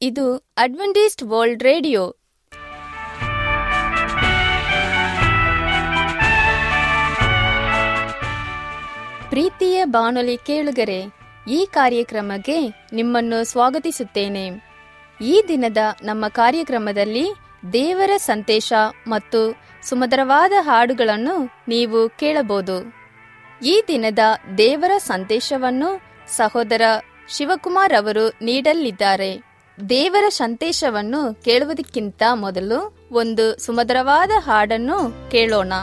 ಇದು Adventist world radio ಪ್ರೀತಿಯ ಬಾನುಲಿ ಕೇಳುಗರೆ ಈ ಕಾರ್ಯಕ್ರಮಕ್ಕೆ ನಿಮ್ಮನ್ನು ಸ್ವಾಗತಿಸುತ್ತೇನೆ ಈ ದಿನದ ನಮ್ಮ ಕಾರ್ಯಕ್ರಮದಲ್ಲಿ ದೇವರ ಸಂದೇಶ ಮತ್ತು ಸುಮಧುರವಾದ ಹಾಡುಗಳನ್ನು ನೀವು ಕೇಳಬಹುದು ಈ ದಿನದ ದೇವರ ಸಂದೇಶವನ್ನು ಸಹೋದರ ಶಿವಕುಮಾರ್ ಅವರು ನೀಡಲಿದ್ದಾರೆ ದೇವರ ಸಂದೇಶವನ್ನು ಕೇಳುವುದಕ್ಕಿಂತ ಮೊದಲು ಒಂದು ಸುಮಧುರವಾದ ಹಾಡನ್ನು ಕೇಳೋಣ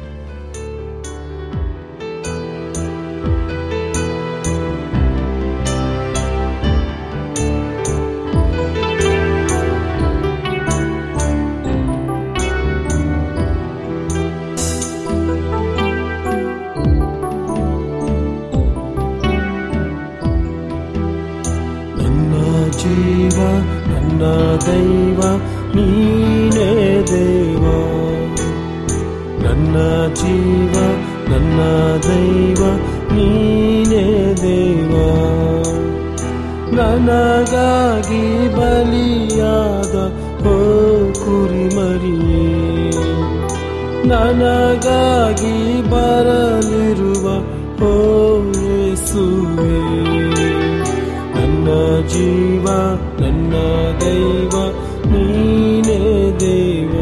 ನನ್ನ ಜೀವ ನನ್ನ ದೈವ ನೀನೇ ದೇವ ನನ್ನ ಜೀವ ನನ್ನ ದೈವ ನೀನೇ ದೇವ ನನಗಾಗಿ ಬಲಿಯಾದ ಓ ಕುರಿಮರಿಯೇ ನನಗಾಗಿ ಬರಲಿರುವ ಓ ಯೇಸುವೇ ನನ್ನ ಜೀವ ನನ್ನ ದೈವ ನೀನೇ ದೇವ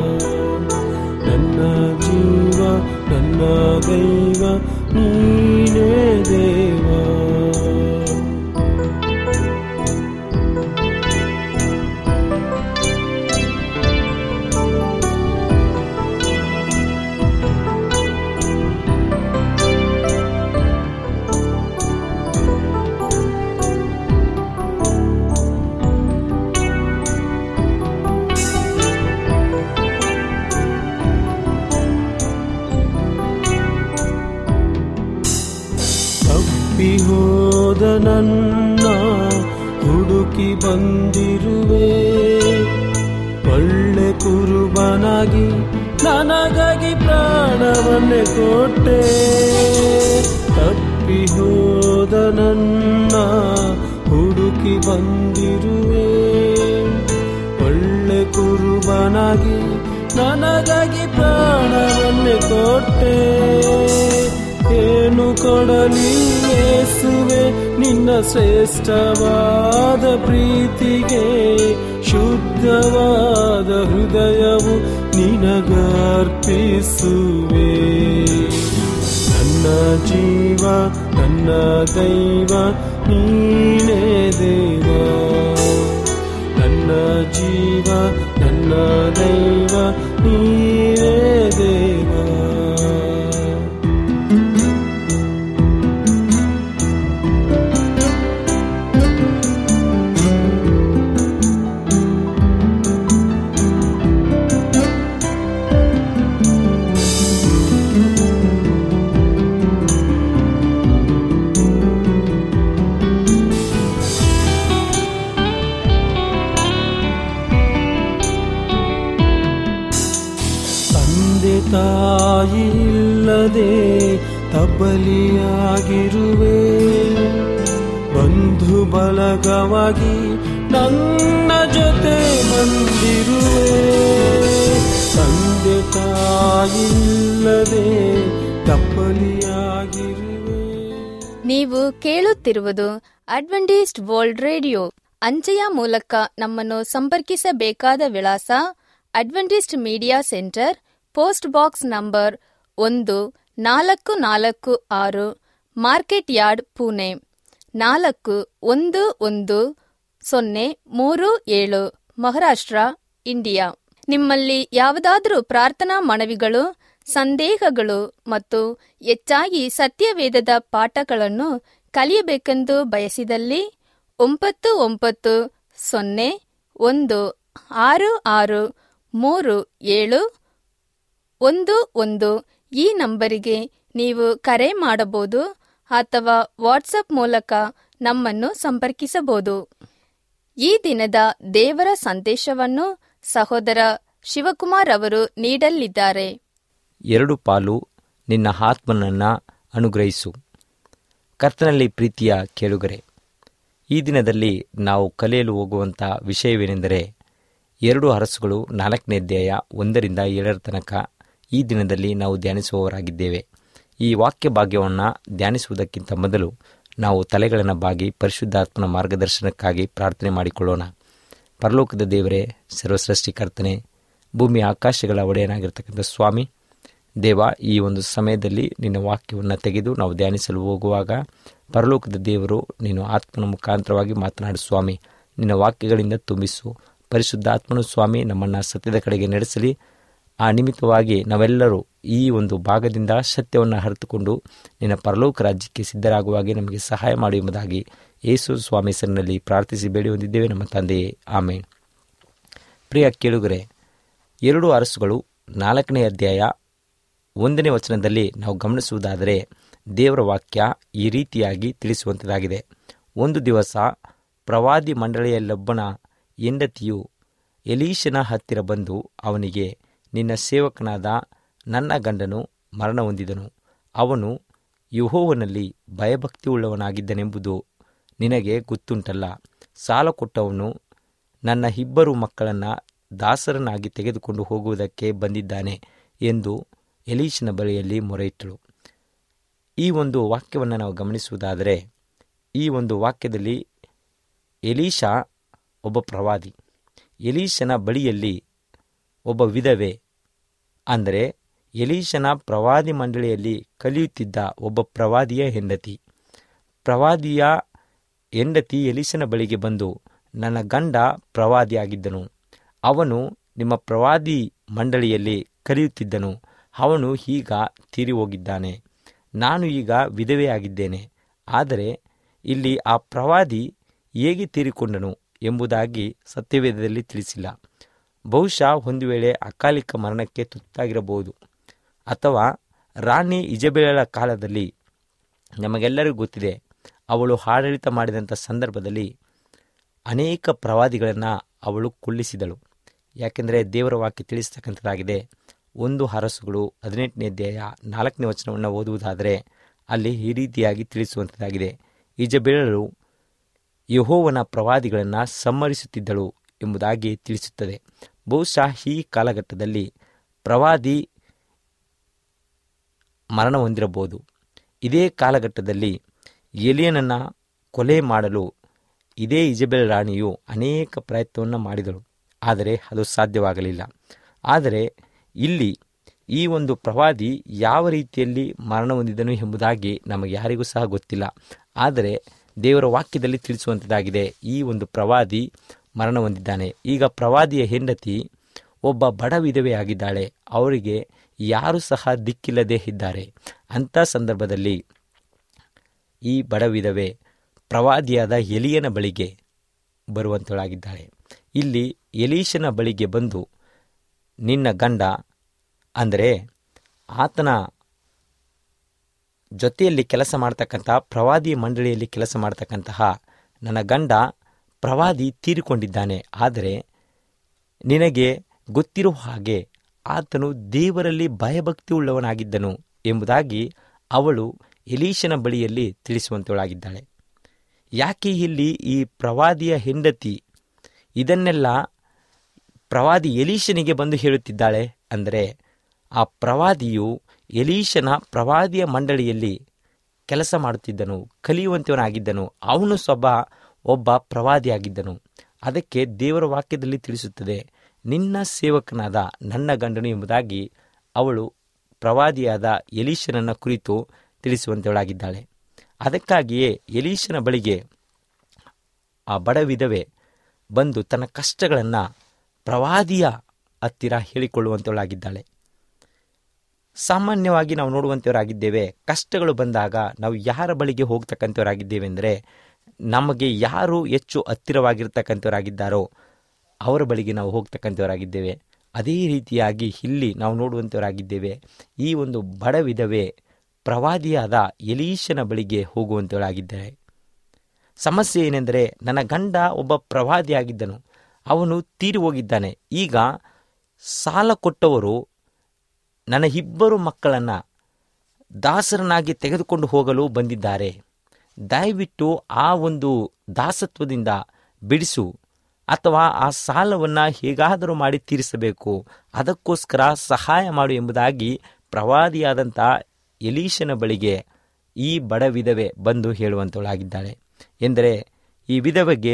ನನ್ನ ಜೀವ ನನ್ನ ದೈವ ನೀನೇ ದೇವ ತಪ್ಪಿ ಹೋದ ನನ್ನ ಹುಡುಕಿ ಬಂದಿರುವೆ ಒಳ್ಳೆ ಕುರುಬನಾಗಿ ನನಗಾಗಿ ಪ್ರಾಣವನ್ನೇ ಕೊಟ್ಟೆ ತಪ್ಪಿ ಹೋದ ನನ್ನ ಹುಡುಕಿ ಬಂದಿರುವೆ ಒಳ್ಳೆ ಕುರುಬನಾಗಿ ನನಗಾಗಿ ಪ್ರಾಣವನ್ನೇ ಕೊಟ್ಟೆ ಏನು ಕೊಡಲಿ ಯೇಸುವೆ ನಿನ್ನ ಶ್ರೇಷ್ಠವಾದ ಪ್ರೀತಿಗೆ ಶುದ್ಧವಾದ ಹೃದಯವು ನಿನಗರ್ಪಿಸುವೆ ನನ್ನ ಜೀವ ನನ್ನ ದೈವ ನೀನೇ ದೇವ ನನ್ನ ಜೀವ ನನ್ನ ದೈವ ನೀನೇ ದೇವ ತಂದೆ ತಾಯಿ ಇಲ್ಲದೆ ತಬ್ಬಲಿಯಾಗಿರುವೆ ಬಂಧು ಬಲಗವಾಗಿ ನನ್ನ ಜೊತೆ ಬಂದಿರುವೆ ತಂದೆ ತಾಯಿ ಇಲ್ಲದೆ ತಬ್ಬಲಿಯಾಗಿರುವೆ ನೀವು ಕೇಳುತ್ತಿರುವುದು ಅಡ್ವೆಂಟಿಸ್ಟ್ ವರ್ಲ್ಡ್ ರೇಡಿಯೋ ಅಂಚೆಯ ಮೂಲಕ ನಮ್ಮನ್ನು ಸಂಪರ್ಕಿಸಬೇಕಾದ ವಿಳಾಸ Adventist media centre post box number ಒಂದು ನಾಲ್ಕು ನಾಲ್ಕು ಆರು ಮಾರ್ಕೆಟ್ ಯಾರ್ಡ್ ಪುಣೆ ನಾಲ್ಕು ಒಂದು ಒಂದು ಸೊನ್ನೆ ಮೂರು ಏಳು ಮಹಾರಾಷ್ಟ್ರ ಇಂಡಿಯಾ ನಿಮ್ಮಲ್ಲಿ ಯಾವುದಾದರೂ ಪ್ರಾರ್ಥನಾ ಮನವಿಗಳು ಸಂದೇಹಗಳು ಮತ್ತು ಹೆಚ್ಚಾಗಿ ಸತ್ಯವೇದದ ಪಾಠಗಳನ್ನು ಕಲಿಯಬೇಕೆಂದು ಬಯಸಿದಲ್ಲಿ ಒಂಬತ್ತು ಒಂಬತ್ತು ಸೊನ್ನೆ ಒಂದು ಆರು ಆರು ಮೂರು ಏಳು ಒಂದು ಒಂದು ಈ ನಂಬರಿಗೆ ನೀವು ಕರೆ ಮಾಡಬಹುದು ಅಥವಾ ವಾಟ್ಸಪ್ ಮೂಲಕ ನಮ್ಮನ್ನು ಸಂಪರ್ಕಿಸಬಹುದು ಈ ದಿನದ ದೇವರ ಸಂದೇಶವನ್ನು ಸಹೋದರ ಶಿವಕುಮಾರ್ ಅವರು ನೀಡಲಿದ್ದಾರೆ ಎರಡು ಪಾಲು ನಿನ್ನ ಆತ್ಮನನ್ನ ಅನುಗ್ರಹಿಸು ಕರ್ತನಲ್ಲಿ ಪ್ರೀತಿಯ ಕೇಳುಗರೆ ಈ ದಿನದಲ್ಲಿ ನಾವು ಕಲಿಯಲು ಹೋಗುವಂಥ ವಿಷಯವೇನೆಂದರೆ ಎರಡು ಅರಸುಗಳು ನಾಲ್ಕನೇ ಅಧ್ಯಾಯ ಒಂದರಿಂದ ಏಳರ ತನಕ ಈ ದಿನದಲ್ಲಿ ನಾವು ಧ್ಯಾನಿಸುವವರಾಗಿದ್ದೇವೆ ಈ ವಾಕ್ಯ ಭಾಗ್ಯವನ್ನು ಧ್ಯಾನಿಸುವುದಕ್ಕಿಂತ ಮೊದಲು ನಾವು ತಲೆಗಳನ್ನು ಬಾಗಿ ಪರಿಶುದ್ಧಾತ್ಮನ ಮಾರ್ಗದರ್ಶನಕ್ಕಾಗಿ ಪ್ರಾರ್ಥನೆ ಮಾಡಿಕೊಳ್ಳೋಣ ಪರಲೋಕದ ದೇವರೇ ಸರ್ವಸೃಷ್ಟಿಕರ್ತನೆ ಭೂಮಿ ಆಕಾಶಗಳ ಒಡೆಯನಾಗಿರ್ತಕ್ಕಂಥ ಸ್ವಾಮಿ ದೇವ ಈ ಒಂದು ಸಮಯದಲ್ಲಿ ನಿನ್ನ ವಾಕ್ಯವನ್ನು ತೆಗೆದು ನಾವು ಧ್ಯಾನಿಸಲು ಹೋಗುವಾಗ ಪರಲೋಕದ ದೇವರು ನೀನು ಆತ್ಮನ ಮುಖಾಂತರವಾಗಿ ಮಾತನಾಡು ಸ್ವಾಮಿ ನಿನ್ನ ವಾಕ್ಯಗಳಿಂದ ತುಂಬಿಸು ಪರಿಶುದ್ಧಾತ್ಮನು ಸ್ವಾಮಿ ನಮ್ಮನ್ನು ಸತ್ಯದ ಕಡೆಗೆ ನಡೆಸಲಿ ಆ ನಿಮಿತ್ತವಾಗಿ ನಾವೆಲ್ಲರೂ ಈ ಒಂದು ಭಾಗದಿಂದ ಸತ್ಯವನ್ನು ಹರಿತುಕೊಂಡು ನಿನ್ನ ಪರಲೋಕ ರಾಜ್ಯಕ್ಕೆ ಸಿದ್ಧರಾಗುವಾಗೆ ನಮಗೆ ಸಹಾಯ ಮಾಡಿ ಎಂಬುದಾಗಿ ಯೇಸು ಸ್ವಾಮಿ ಹೆಸರಿನಲ್ಲಿ ಪ್ರಾರ್ಥಿಸಿ ಬೇಡಿ ಹೊಂದಿದ್ದೇವೆ ನಮ್ಮ ತಂದೆಯೇ ಆಮೇನ್ ಪ್ರಿಯ ಕೇಳುಗರೆ ಎರಡು ಅರಸುಗಳು ನಾಲ್ಕನೇ ಅಧ್ಯಾಯ ಒಂದನೇ ವಚನದಲ್ಲಿ ನಾವು ಗಮನಿಸುವುದಾದರೆ ದೇವರ ವಾಕ್ಯ ಈ ರೀತಿಯಾಗಿ ತಿಳಿಸುವಂಥದ್ದಾಗಿದೆ ಒಂದು ದಿವಸ ಪ್ರವಾದಿ ಮಂಡಳಿಯಲ್ಲೊಬ್ಬನ ಹೆಂಡತಿಯು ಎಲೀಶನ ಹತ್ತಿರ ಬಂದು ಅವನಿಗೆ ನಿನ್ನ ಸೇವಕನಾದ ನನ್ನ ಗಂಡನು ಮರಣ ಹೊಂದಿದನು ಅವನು ಯುಹೋವನಲ್ಲಿ ಭಯಭಕ್ತಿಯುಳ್ಳವನಾಗಿದ್ದನೆಂಬುದು ನಿನಗೆ ಗೊತ್ತುಂಟಲ್ಲ ಸಾಲ ಕೊಟ್ಟವನು ನನ್ನ ಇಬ್ಬರು ಮಕ್ಕಳನ್ನು ದಾಸರನಾಗಿ ತೆಗೆದುಕೊಂಡು ಹೋಗುವುದಕ್ಕೆ ಬಂದಿದ್ದಾನೆ ಎಂದು ಎಲೀಶನ ಬಳಿಯಲ್ಲಿ ಮೊರೆಯಿಟ್ಟಳು ಈ ಒಂದು ವಾಕ್ಯವನ್ನು ನಾವು ಗಮನಿಸುವುದಾದರೆ ಈ ಒಂದು ವಾಕ್ಯದಲ್ಲಿ ಎಲೀಶಾ ಒಬ್ಬ ಪ್ರವಾದಿ ಎಲೀಶನ ಬಳಿಯಲ್ಲಿ ಒಬ್ಬ ವಿಧವೆ ಅಂದರೆ ಎಲೀಶನ ಪ್ರವಾದಿ ಮಂಡಳಿಯಲ್ಲಿ ಕಲಿಯುತ್ತಿದ್ದ ಒಬ್ಬ ಪ್ರವಾದಿಯ ಹೆಂಡತಿ ಪ್ರವಾದಿಯ ಹೆಂಡತಿ ಎಲೀಶನ ಬಳಿಗೆ ಬಂದು ನನ್ನ ಗಂಡ ಪ್ರವಾದಿಯಾಗಿದ್ದನು ಅವನು ನಿಮ್ಮ ಪ್ರವಾದಿ ಮಂಡಳಿಯಲ್ಲಿ ಕಲಿಯುತ್ತಿದ್ದನು ಅವನು ಈಗ ತೀರಿ ಹೋಗಿದ್ದಾನೆ ನಾನು ಈಗ ವಿಧವೆಯಾಗಿದ್ದೇನೆ ಆದರೆ ಇಲ್ಲಿ ಆ ಪ್ರವಾದಿ ಹೇಗೆ ತೀರಿಕೊಂಡನು ಎಂಬುದಾಗಿ ಸತ್ಯವೇದದಲ್ಲಿ ತಿಳಿಸಿಲ್ಲ ಬಹುಶಃ ಒಂದು ವೇಳೆ ಅಕಾಲಿಕ ಮರಣಕ್ಕೆ ತುತ್ತಾಗಿರಬಹುದು ಅಥವಾ ರಾಣಿ ಇಜಬೇಳಳ ಕಾಲದಲ್ಲಿ ನಮಗೆಲ್ಲರಿಗೂ ಗೊತ್ತಿದೆ ಅವಳು ಆಡಳಿತ ಮಾಡಿದಂಥ ಸಂದರ್ಭದಲ್ಲಿ ಅನೇಕ ಪ್ರವಾದಿಗಳನ್ನು ಅವಳು ಕುಳ್ಳಿಸಿದಳು ಯಾಕೆಂದರೆ ದೇವರ ವಾಕ್ಯ ತಿಳಿಸ್ತಕ್ಕಂಥದ್ದಾಗಿದೆ ಒಂದು ಹರಸುಗಳು ಹದಿನೆಂಟನೇ ಅಧ್ಯಾಯ ನಾಲ್ಕನೇ ವಚನವನ್ನು ಓದುವುದಾದರೆ ಅಲ್ಲಿ ಈ ರೀತಿಯಾಗಿ ತಿಳಿಸುವಂಥದ್ದಾಗಿದೆ ಇಜಬೇಳಳು ಯಹೋವನ ಪ್ರವಾದಿಗಳನ್ನು ಸಂಹರಿಸುತ್ತಿದ್ದಳು ಎಂಬುದಾಗಿ ತಿಳಿಸುತ್ತದೆ ಬಹುಶಃ ಈ ಕಾಲಘಟ್ಟದಲ್ಲಿ ಪ್ರವಾದಿ ಮರಣ ಹೊಂದಿರಬಹುದು ಇದೇ ಕಾಲಘಟ್ಟದಲ್ಲಿ ಎಲಿಯನನ್ನು ಕೊಲೆ ಮಾಡಲು ಇದೇ ಇಜಬೆಲ್ ರಾಣಿಯು ಅನೇಕ ಪ್ರಯತ್ನವನ್ನು ಮಾಡಿದಳು ಆದರೆ ಅದು ಸಾಧ್ಯವಾಗಲಿಲ್ಲ ಆದರೆ ಇಲ್ಲಿ ಈ ಒಂದು ಪ್ರವಾದಿ ಯಾವ ರೀತಿಯಲ್ಲಿ ಮರಣ ಹೊಂದಿದನು ಎಂಬುದಾಗಿ ನಮಗೆ ಯಾರಿಗೂ ಸಹ ಗೊತ್ತಿಲ್ಲ ಆದರೆ ದೇವರ ವಾಕ್ಯದಲ್ಲಿ ತಿಳಿಸುವಂಥದ್ದಾಗಿದೆ ಈ ಒಂದು ಪ್ರವಾದಿ ಮರಣ ಹೊಂದಿದ್ದಾನೆ ಈಗ ಪ್ರವಾದಿಯ ಹೆಂಡತಿ ಒಬ್ಬ ಬಡ ವಿಧವೆಯಾಗಿದ್ದಾಳೆ ಅವರಿಗೆ ಯಾರೂ ಸಹ ದಿಕ್ಕಿಲ್ಲದೆ ಇದ್ದಾರೆ ಅಂಥ ಸಂದರ್ಭದಲ್ಲಿ ಈ ಬಡ ವಿಧವೆ ಪ್ರವಾದಿಯಾದ ಎಲಿಯನ ಬಳಿಗೆ ಬರುವಂತಳಾಗಿದ್ದಾಳೆ ಇಲ್ಲಿ ಎಲೀಶನ ಬಳಿಗೆ ಬಂದು ನಿನ್ನ ಗಂಡ ಅಂದರೆ ಆತನ ಜೊತೆಯಲ್ಲಿ ಕೆಲಸ ಮಾಡ್ತಕ್ಕಂತಹ ಪ್ರವಾದಿ ಮಂಡಳಿಯಲ್ಲಿ ಕೆಲಸ ಮಾಡ್ತಕ್ಕಂತಹ ನನ್ನ ಗಂಡ ಪ್ರವಾದಿ ತೀರಿಕೊಂಡಿದ್ದಾನೆ ಆದರೆ ನಿನಗೆ ಗೊತ್ತಿರುವ ಹಾಗೆ ಆತನು ದೇವರಲ್ಲಿ ಭಯಭಕ್ತಿ ಉಳ್ಳವನಾಗಿದ್ದನು ಎಂಬುದಾಗಿ ಅವಳು ಎಲೀಶನ ಬಳಿಯಲ್ಲಿ ತಿಳಿಸುವಂತವಳಾಗಿದ್ದಾಳೆ ಯಾಕೆ ಇಲ್ಲಿ ಈ ಪ್ರವಾದಿಯ ಹೆಂಡತಿ ಇದನ್ನೆಲ್ಲ ಪ್ರವಾದಿ ಎಲೀಶನಿಗೆ ಬಂದು ಹೇಳುತ್ತಿದ್ದಾಳೆ ಅಂದರೆ ಆ ಪ್ರವಾದಿಯು ಎಲೀಶನ ಪ್ರವಾದಿಯ ಮಂಡಳಿಯಲ್ಲಿ ಕೆಲಸ ಮಾಡುತ್ತಿದ್ದನು ಕಲಿಯುವಂತವನಾಗಿದ್ದನು ಅವನು ಸ್ವಭ ಒಬ್ಬ ಪ್ರವಾದಿಯಾಗಿದ್ದನು ಅದಕ್ಕೆ ದೇವರ ವಾಕ್ಯದಲ್ಲಿ ತಿಳಿಸುತ್ತದೆ ನಿನ್ನ ಸೇವಕನಾದ ನನ್ನ ಗಂಡನು ಎಂಬುದಾಗಿ ಅವಳು ಪ್ರವಾದಿಯಾದ ಎಲೀಶನನ್ನ ಕುರಿತು ತಿಳಿಸುವಂತವಳಾಗಿದ್ದಾಳೆ ಅದಕ್ಕಾಗಿಯೇ ಎಲೀಶನ ಬಳಿಗೆ ಆ ಬಡ ವಿಧವೆ ಬಂದು ತನ್ನ ಕಷ್ಟಗಳನ್ನು ಪ್ರವಾದಿಯ ಹತ್ತಿರ ಹೇಳಿಕೊಳ್ಳುವಂತವಳಾಗಿದ್ದಾಳೆ ಸಾಮಾನ್ಯವಾಗಿ ನಾವು ನೋಡುವಂಥವರಾಗಿದ್ದೇವೆ ಕಷ್ಟಗಳು ಬಂದಾಗ ನಾವು ಯಾರ ಬಳಿಗೆ ಹೋಗ್ತಕ್ಕಂಥವರಾಗಿದ್ದೇವೆ ಅಂದರೆ ನಮಗೆ ಯಾರು ಹೆಚ್ಚು ಹತ್ತಿರವಾಗಿರ್ತಕ್ಕಂಥವರಾಗಿದ್ದಾರೋ ಅವರ ಬಳಿಗೆ ನಾವು ಹೋಗ್ತಕ್ಕಂಥವರಾಗಿದ್ದೇವೆ ಅದೇ ರೀತಿಯಾಗಿ ಇಲ್ಲಿ ನಾವು ನೋಡುವಂಥವರಾಗಿದ್ದೇವೆ ಈ ಒಂದು ಬಡ ವಿಧವೆ ಪ್ರವಾದಿಯಾದ ಎಲೀಶನ ಬಳಿಗೆ ಹೋಗುವಂಥವಳಾಗಿದ್ದಾರೆ ಸಮಸ್ಯೆ ಏನೆಂದರೆ ನನ್ನ ಗಂಡ ಒಬ್ಬ ಪ್ರವಾದಿಯಾಗಿದ್ದನು ಅವನು ತೀರಿ ಹೋಗಿದ್ದಾನೆ ಈಗ ಸಾಲ ಕೊಟ್ಟವರು ನನ್ನ ಇಬ್ಬರು ಮಕ್ಕಳನ್ನು ದಾಸರನಾಗಿ ತೆಗೆದುಕೊಂಡು ಹೋಗಲು ಬಂದಿದ್ದಾರೆ ದಯವಿಟ್ಟು ಆ ಒಂದು ದಾಸತ್ವದಿಂದ ಬಿಡಿಸು ಅಥವಾ ಆ ಸಾಲವನ್ನು ಹೇಗಾದರೂ ಮಾಡಿ ತೀರಿಸಬೇಕು ಅದಕ್ಕೋಸ್ಕರ ಸಹಾಯ ಮಾಡು ಎಂಬುದಾಗಿ ಪ್ರವಾದಿಯಾದಂಥ ಎಲೀಶನ ಬಳಿಗೆ ಈ ಬಡ ವಿಧವೆ ಬಂದು ಹೇಳುವಂತವಳಾಗಿದ್ದಾಳೆ ಎಂದರೆ ಈ ವಿಧವೆಗೆ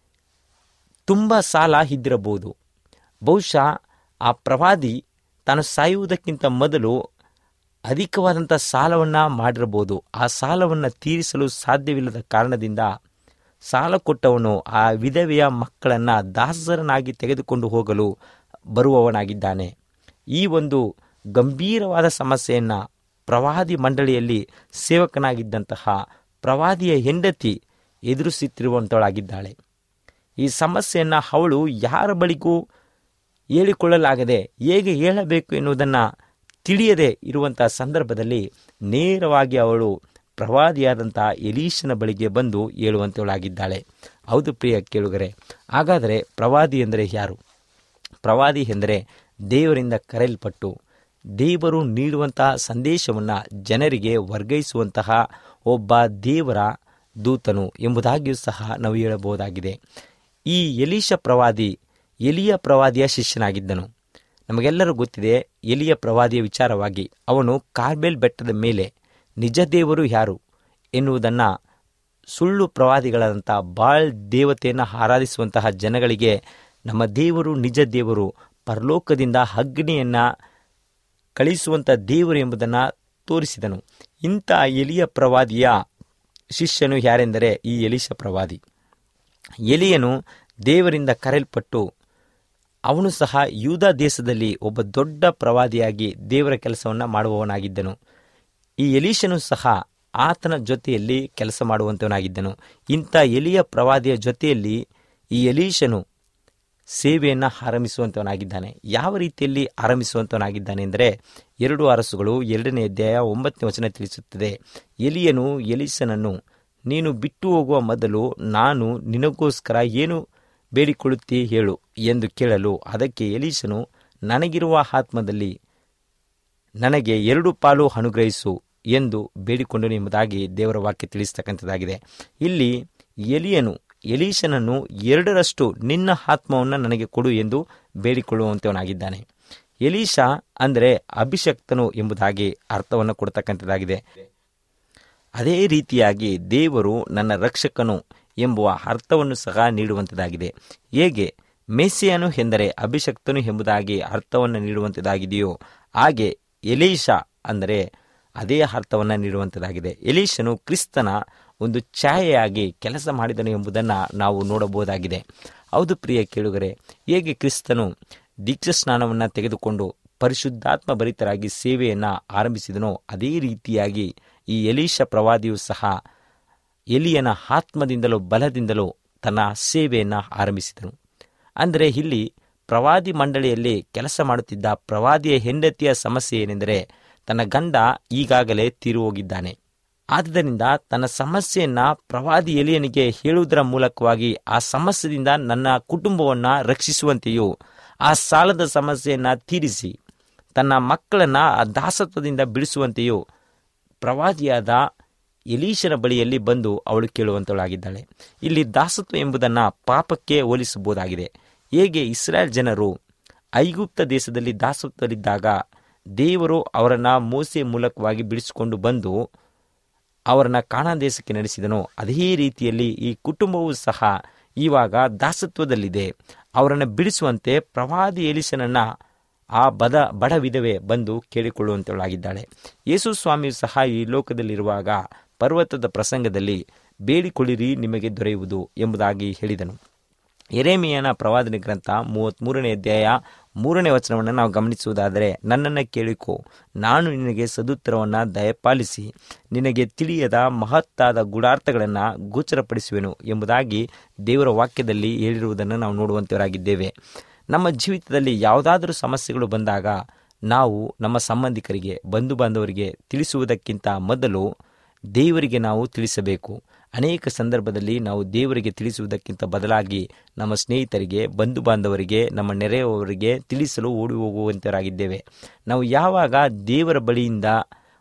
ತುಂಬ ಸಾಲ ಇದ್ದಿರಬಹುದು ಬಹುಶಃ ಆ ಪ್ರವಾದಿ ತಾನು ಸಾಯುವುದಕ್ಕಿಂತ ಮೊದಲು ಅಧಿಕವಾದಂಥ ಸಾಲವನ್ನು ಮಾಡಿರಬಹುದು ಆ ಸಾಲವನ್ನು ತೀರಿಸಲು ಸಾಧ್ಯವಿಲ್ಲದ ಕಾರಣದಿಂದ ಸಾಲ ಕೊಟ್ಟವನು ಆ ವಿಧವೆಯ ಮಕ್ಕಳನ್ನು ದಾಸರನಾಗಿ ತೆಗೆದುಕೊಂಡು ಹೋಗಲು ಬರುವವನಾಗಿದ್ದಾನೆ ಈ ಒಂದು ಗಂಭೀರವಾದ ಸಮಸ್ಯೆಯನ್ನು ಪ್ರವಾದಿ ಮಂಡಳಿಯಲ್ಲಿ ಸೇವಕನಾಗಿದ್ದಂತಹ ಪ್ರವಾದಿಯ ಹೆಂಡತಿ ಎದುರಿಸುತ್ತಿರುವಂಥವಳಾಗಿದ್ದಾಳೆ ಈ ಸಮಸ್ಯೆಯನ್ನು ಅವಳು ಯಾರ ಬಳಿಗೂ ಹೇಳಿಕೊಳ್ಳಲಾಗದೆ ಹೇಗೆ ಹೇಳಬೇಕು ಎನ್ನುವುದನ್ನು ತಿಳಿಯದೆ ಇರುವಂಥ ಸಂದರ್ಭದಲ್ಲಿ ನೇರವಾಗಿ ಅವಳು ಪ್ರವಾದಿಯಾದಂಥ ಎಲೀಶನ ಬಳಿಗೆ ಬಂದು ಹೇಳುವಂಥವಳಾಗಿದ್ದಾಳೆ ಹೌದು ಪ್ರಿಯ ಕೇಳುಗರೆ ಹಾಗಾದರೆ ಪ್ರವಾದಿ ಎಂದರೆ ಯಾರು ಪ್ರವಾದಿ ಎಂದರೆ ದೇವರಿಂದ ಕರೆಯಲ್ಪಟ್ಟು ದೇವರು ನೀಡುವಂತಹ ಸಂದೇಶವನ್ನು ಜನರಿಗೆ ವರ್ಗಾಯಿಸುವಂತಹ ಒಬ್ಬ ದೇವರ ದೂತನು ಎಂಬುದಾಗಿಯೂ ಸಹ ನಾವು ಹೇಳಬಹುದಾಗಿದೆ ಈ ಎಲೀಶ ಪ್ರವಾದಿ ಎಲಿಯ ಪ್ರವಾದಿಯ ಶಿಷ್ಯನಾಗಿದ್ದನು ನಮಗೆಲ್ಲರೂ ಗೊತ್ತಿದೆ ಎಲಿಯ ಪ್ರವಾದಿಯ ವಿಚಾರವಾಗಿ ಅವನು ಕಾರ್ಬೆಲ್ ಬೆಟ್ಟದ ಮೇಲೆ ನಿಜ ದೇವರು ಯಾರು ಎನ್ನುವುದನ್ನು ಸುಳ್ಳು ಪ್ರವಾದಿಗಳಾದಂಥ ಬಾಳ್ ದೇವತೆಯನ್ನು ಆರಾಧಿಸುವಂತಹ ಜನಗಳಿಗೆ ನಮ್ಮ ದೇವರು ನಿಜ ದೇವರು ಪರಲೋಕದಿಂದ ಅಗ್ನಿಯನ್ನು ಕಳಿಸುವಂಥ ದೇವರು ಎಂಬುದನ್ನು ತೋರಿಸಿದನು ಇಂಥ ಎಲಿಯ ಪ್ರವಾದಿಯ ಶಿಷ್ಯನು ಯಾರೆಂದರೆ ಈ ಎಲಿಶ ಪ್ರವಾದಿ ಎಲಿಯನು ದೇವರಿಂದ ಕರೆಯಲ್ಪಟ್ಟು ಅವನು ಸಹ ಯೂದ ದೇಶದಲ್ಲಿ ಒಬ್ಬ ದೊಡ್ಡ ಪ್ರವಾದಿಯಾಗಿ ದೇವರ ಕೆಲಸವನ್ನು ಮಾಡುವವನಾಗಿದ್ದನು ಈ ಎಲೀಶನು ಸಹ ಆತನ ಜೊತೆಯಲ್ಲಿ ಕೆಲಸ ಮಾಡುವಂತವನಾಗಿದ್ದನು ಇಂಥ ಎಲಿಯ ಪ್ರವಾದಿಯ ಜೊತೆಯಲ್ಲಿ ಈ ಎಲೀಶನು ಸೇವೆಯನ್ನು ಆರಂಭಿಸುವಂತವನಾಗಿದ್ದಾನೆ ಯಾವ ರೀತಿಯಲ್ಲಿ ಆರಂಭಿಸುವಂತವನಾಗಿದ್ದಾನೆ ಎಂದರೆ ಎರಡು ಅರಸುಗಳು ಎರಡನೇ ಅಧ್ಯಾಯ ಒಂಬತ್ತನೇ ವಚನ ತಿಳಿಸುತ್ತದೆ ಎಲಿಯನು ಎಲೀಸನನ್ನು ನೀನು ಬಿಟ್ಟು ಹೋಗುವ ಮೊದಲು ನಾನು ನಿನಗೋಸ್ಕರ ಏನು ಬೇಡಿಕೊಳ್ಳುತ್ತೀ ಹೇಳು ಎಂದು ಕೇಳಲು ಅದಕ್ಕೆ ಎಲೀಸನು ನನಗಿರುವ ಆತ್ಮದಲ್ಲಿ ನನಗೆ ಎರಡು ಪಾಲು ಅನುಗ್ರಹಿಸು ಎಂದು ಬೇಡಿಕೊಂಡನು ಎಂಬುದಾಗಿ ದೇವರ ವಾಕ್ಯ ತಿಳಿಸ್ತಕ್ಕಂಥದ್ದಾಗಿದೆ ಇಲ್ಲಿ ಎಲಿಯನು ಎಲೀಶನನ್ನು ಎರಡರಷ್ಟು ನಿನ್ನ ಆತ್ಮವನ್ನು ನನಗೆ ಕೊಡು ಎಂದು ಬೇಡಿಕೊಳ್ಳುವಂತವನಾಗಿದ್ದಾನೆ ಎಲೀಶ ಅಂದರೆ ಅಭಿಷಕ್ತನು ಎಂಬುದಾಗಿ ಅರ್ಥವನ್ನು ಕೊಡ್ತಕ್ಕಂಥದ್ದಾಗಿದೆ ಅದೇ ರೀತಿಯಾಗಿ ದೇವರು ನನ್ನ ರಕ್ಷಕನು ಎಂಬುವ ಅರ್ಥವನ್ನು ಸಹ ನೀಡುವಂಥದ್ದಾಗಿದೆ ಹೇಗೆ ಮೆಸ್ಸಿಯನು ಎಂದರೆ ಅಭಿಷಕ್ತನು ಎಂಬುದಾಗಿ ಅರ್ಥವನ್ನು ನೀಡುವಂಥದ್ದಾಗಿದೆಯೋ ಹಾಗೆ ಎಲೀಶ ಅಂದರೆ ಅದೇ ಅರ್ಥವನ್ನು ನೀಡುವಂಥದ್ದಾಗಿದೆ ಎಲೀಶನು ಕ್ರಿಸ್ತನ ಒಂದು ಛಾಯೆಯಾಗಿ ಕೆಲಸ ಮಾಡಿದನು ಎಂಬುದನ್ನು ನಾವು ನೋಡಬಹುದಾಗಿದೆ ಹೌದು ಪ್ರಿಯ ಕೇಳುಗರೆ ಹೇಗೆ ಕ್ರಿಸ್ತನು ದೀಕ್ಷಾ ಸ್ನಾನವನ್ನು ತೆಗೆದುಕೊಂಡು ಪರಿಶುದ್ಧಾತ್ಮ ಭರಿತರಾಗಿ ಸೇವೆಯನ್ನು ಆರಂಭಿಸಿದನೋ ಅದೇ ರೀತಿಯಾಗಿ ಈ ಎಲೀಶ ಪ್ರವಾದಿಯು ಸಹ ಎಲಿಯನ ಆತ್ಮದಿಂದಲೂ ಬಲದಿಂದಲೂ ತನ್ನ ಸೇವೆಯನ್ನು ಆರಂಭಿಸಿದನು ಅಂದರೆ ಇಲ್ಲಿ ಪ್ರವಾದಿ ಮಂಡಳಿಯಲ್ಲಿ ಕೆಲಸ ಮಾಡುತ್ತಿದ್ದ ಪ್ರವಾದಿಯ ಹೆಂಡತಿಯ ಸಮಸ್ಯೆ ಏನೆಂದರೆ ತನ್ನ ಗಂಡ ಈಗಾಗಲೇ ತೀರು ಹೋಗಿದ್ದಾನೆ ಆದ್ದರಿಂದ ತನ್ನ ಸಮಸ್ಯೆಯನ್ನ ಪ್ರವಾದಿ ಎಲಿಯನಿಗೆ ಹೇಳುವುದರ ಮೂಲಕವಾಗಿ ಆ ಸಮಸ್ಯೆಯಿಂದ ನನ್ನ ಕುಟುಂಬವನ್ನು ರಕ್ಷಿಸುವಂತೆಯೂ ಆ ಸಾಲದ ಸಮಸ್ಯೆಯನ್ನು ತೀರಿಸಿ ತನ್ನ ಮಕ್ಕಳನ್ನ ಆ ದಾಸತ್ವದಿಂದ ಬಿಡಿಸುವಂತೆಯೂ ಪ್ರವಾದಿಯಾದ ಎಲೀಶನ ಬಳಿಯಲ್ಲಿ ಬಂದು ಅವಳು ಕೇಳುವಂತವಳಾಗಿದ್ದಾಳೆ ಇಲ್ಲಿ ದಾಸತ್ವ ಎಂಬುದನ್ನು ಪಾಪಕ್ಕೆ ಹೋಲಿಸಬಹುದಾಗಿದೆ ಹೇಗೆ ಇಸ್ರಾಯೇಲ್ ಜನರು ಐಗುಪ್ತ ದೇಶದಲ್ಲಿ ದಾಸತ್ವದಲ್ಲಿದ್ದಾಗ ದೇವರು ಅವರನ್ನು ಮೋಸೆ ಮೂಲಕವಾಗಿ ಬಿಡಿಸಿಕೊಂಡು ಬಂದು ಅವರನ್ನು ಕಾಣಾ ದೇಶಕ್ಕೆ ನಡೆಸಿದನೋ ಅದೇ ರೀತಿಯಲ್ಲಿ ಈ ಕುಟುಂಬವೂ ಸಹ ಇವಾಗ ದಾಸತ್ವದಲ್ಲಿದೆ ಅವರನ್ನು ಬಿಡಿಸುವಂತೆ ಪ್ರವಾದಿ ಎಲಿಸನನ್ನ ಆ ಬದ ಬಡ ವಿಧವೆ ಬಂದು ಕೇಳಿಕೊಳ್ಳುವಂತವಳಾಗಿದ್ದಾಳೆ ಯೇಸು ಸ್ವಾಮಿಯು ಸಹ ಈ ಲೋಕದಲ್ಲಿರುವಾಗ ಪರ್ವತದ ಪ್ರಸಂಗದಲ್ಲಿ ಬೇಡಿಕೊಳ್ಳಿರಿ ನಿಮಗೆ ದೊರೆಯುವುದು ಎಂಬುದಾಗಿ ಹೇಳಿದನು ಎರೇಮಿಯನ ಪ್ರವಾದನೆ ಗ್ರಂಥ ಮೂವತ್ತ್ಮೂರನೇ ಅಧ್ಯಾಯ ಮೂರನೇ ವಚನವನ್ನು ನಾವು ಗಮನಿಸುವುದಾದರೆ ನನ್ನನ್ನು ಕೇಳಿಕೋ ನಾನು ನಿನಗೆ ಸದುತ್ತರವನ್ನು ದಯಪಾಲಿಸಿ ನಿನಗೆ ತಿಳಿಯದ ಮಹತ್ತಾದ ಗುಡಾರ್ಥಗಳನ್ನು ಗೋಚರಪಡಿಸುವೆನು ಎಂಬುದಾಗಿ ದೇವರ ವಾಕ್ಯದಲ್ಲಿ ಹೇಳಿರುವುದನ್ನು ನಾವು ನೋಡುವಂತವರಾಗಿದ್ದೇವೆ ನಮ್ಮ ಜೀವಿತದಲ್ಲಿ ಯಾವುದಾದರೂ ಸಮಸ್ಯೆಗಳು ಬಂದಾಗ ನಾವು ನಮ್ಮ ಸಂಬಂಧಿಕರಿಗೆ ಬಂಧು ಬಾಂಧವರಿಗೆ ತಿಳಿಸುವುದಕ್ಕಿಂತ ಮೊದಲು ದೇವರಿಗೆ ನಾವು ತಿಳಿಸಬೇಕು ಅನೇಕ ಸಂದರ್ಭದಲ್ಲಿ ನಾವು ದೇವರಿಗೆ ತಿಳಿಸುವುದಕ್ಕಿಂತ ಬದಲಾಗಿ ನಮ್ಮ ಸ್ನೇಹಿತರಿಗೆ ಬಂಧು ಬಾಂಧವರಿಗೆ ನಮ್ಮ ನೆರೆಯವರಿಗೆ ತಿಳಿಸಲು ಓಡಿ ಹೋಗುವಂತವರಾಗಿದ್ದೇವೆ ನಾವು ಯಾವಾಗ ದೇವರ ಬಳಿಯಿಂದ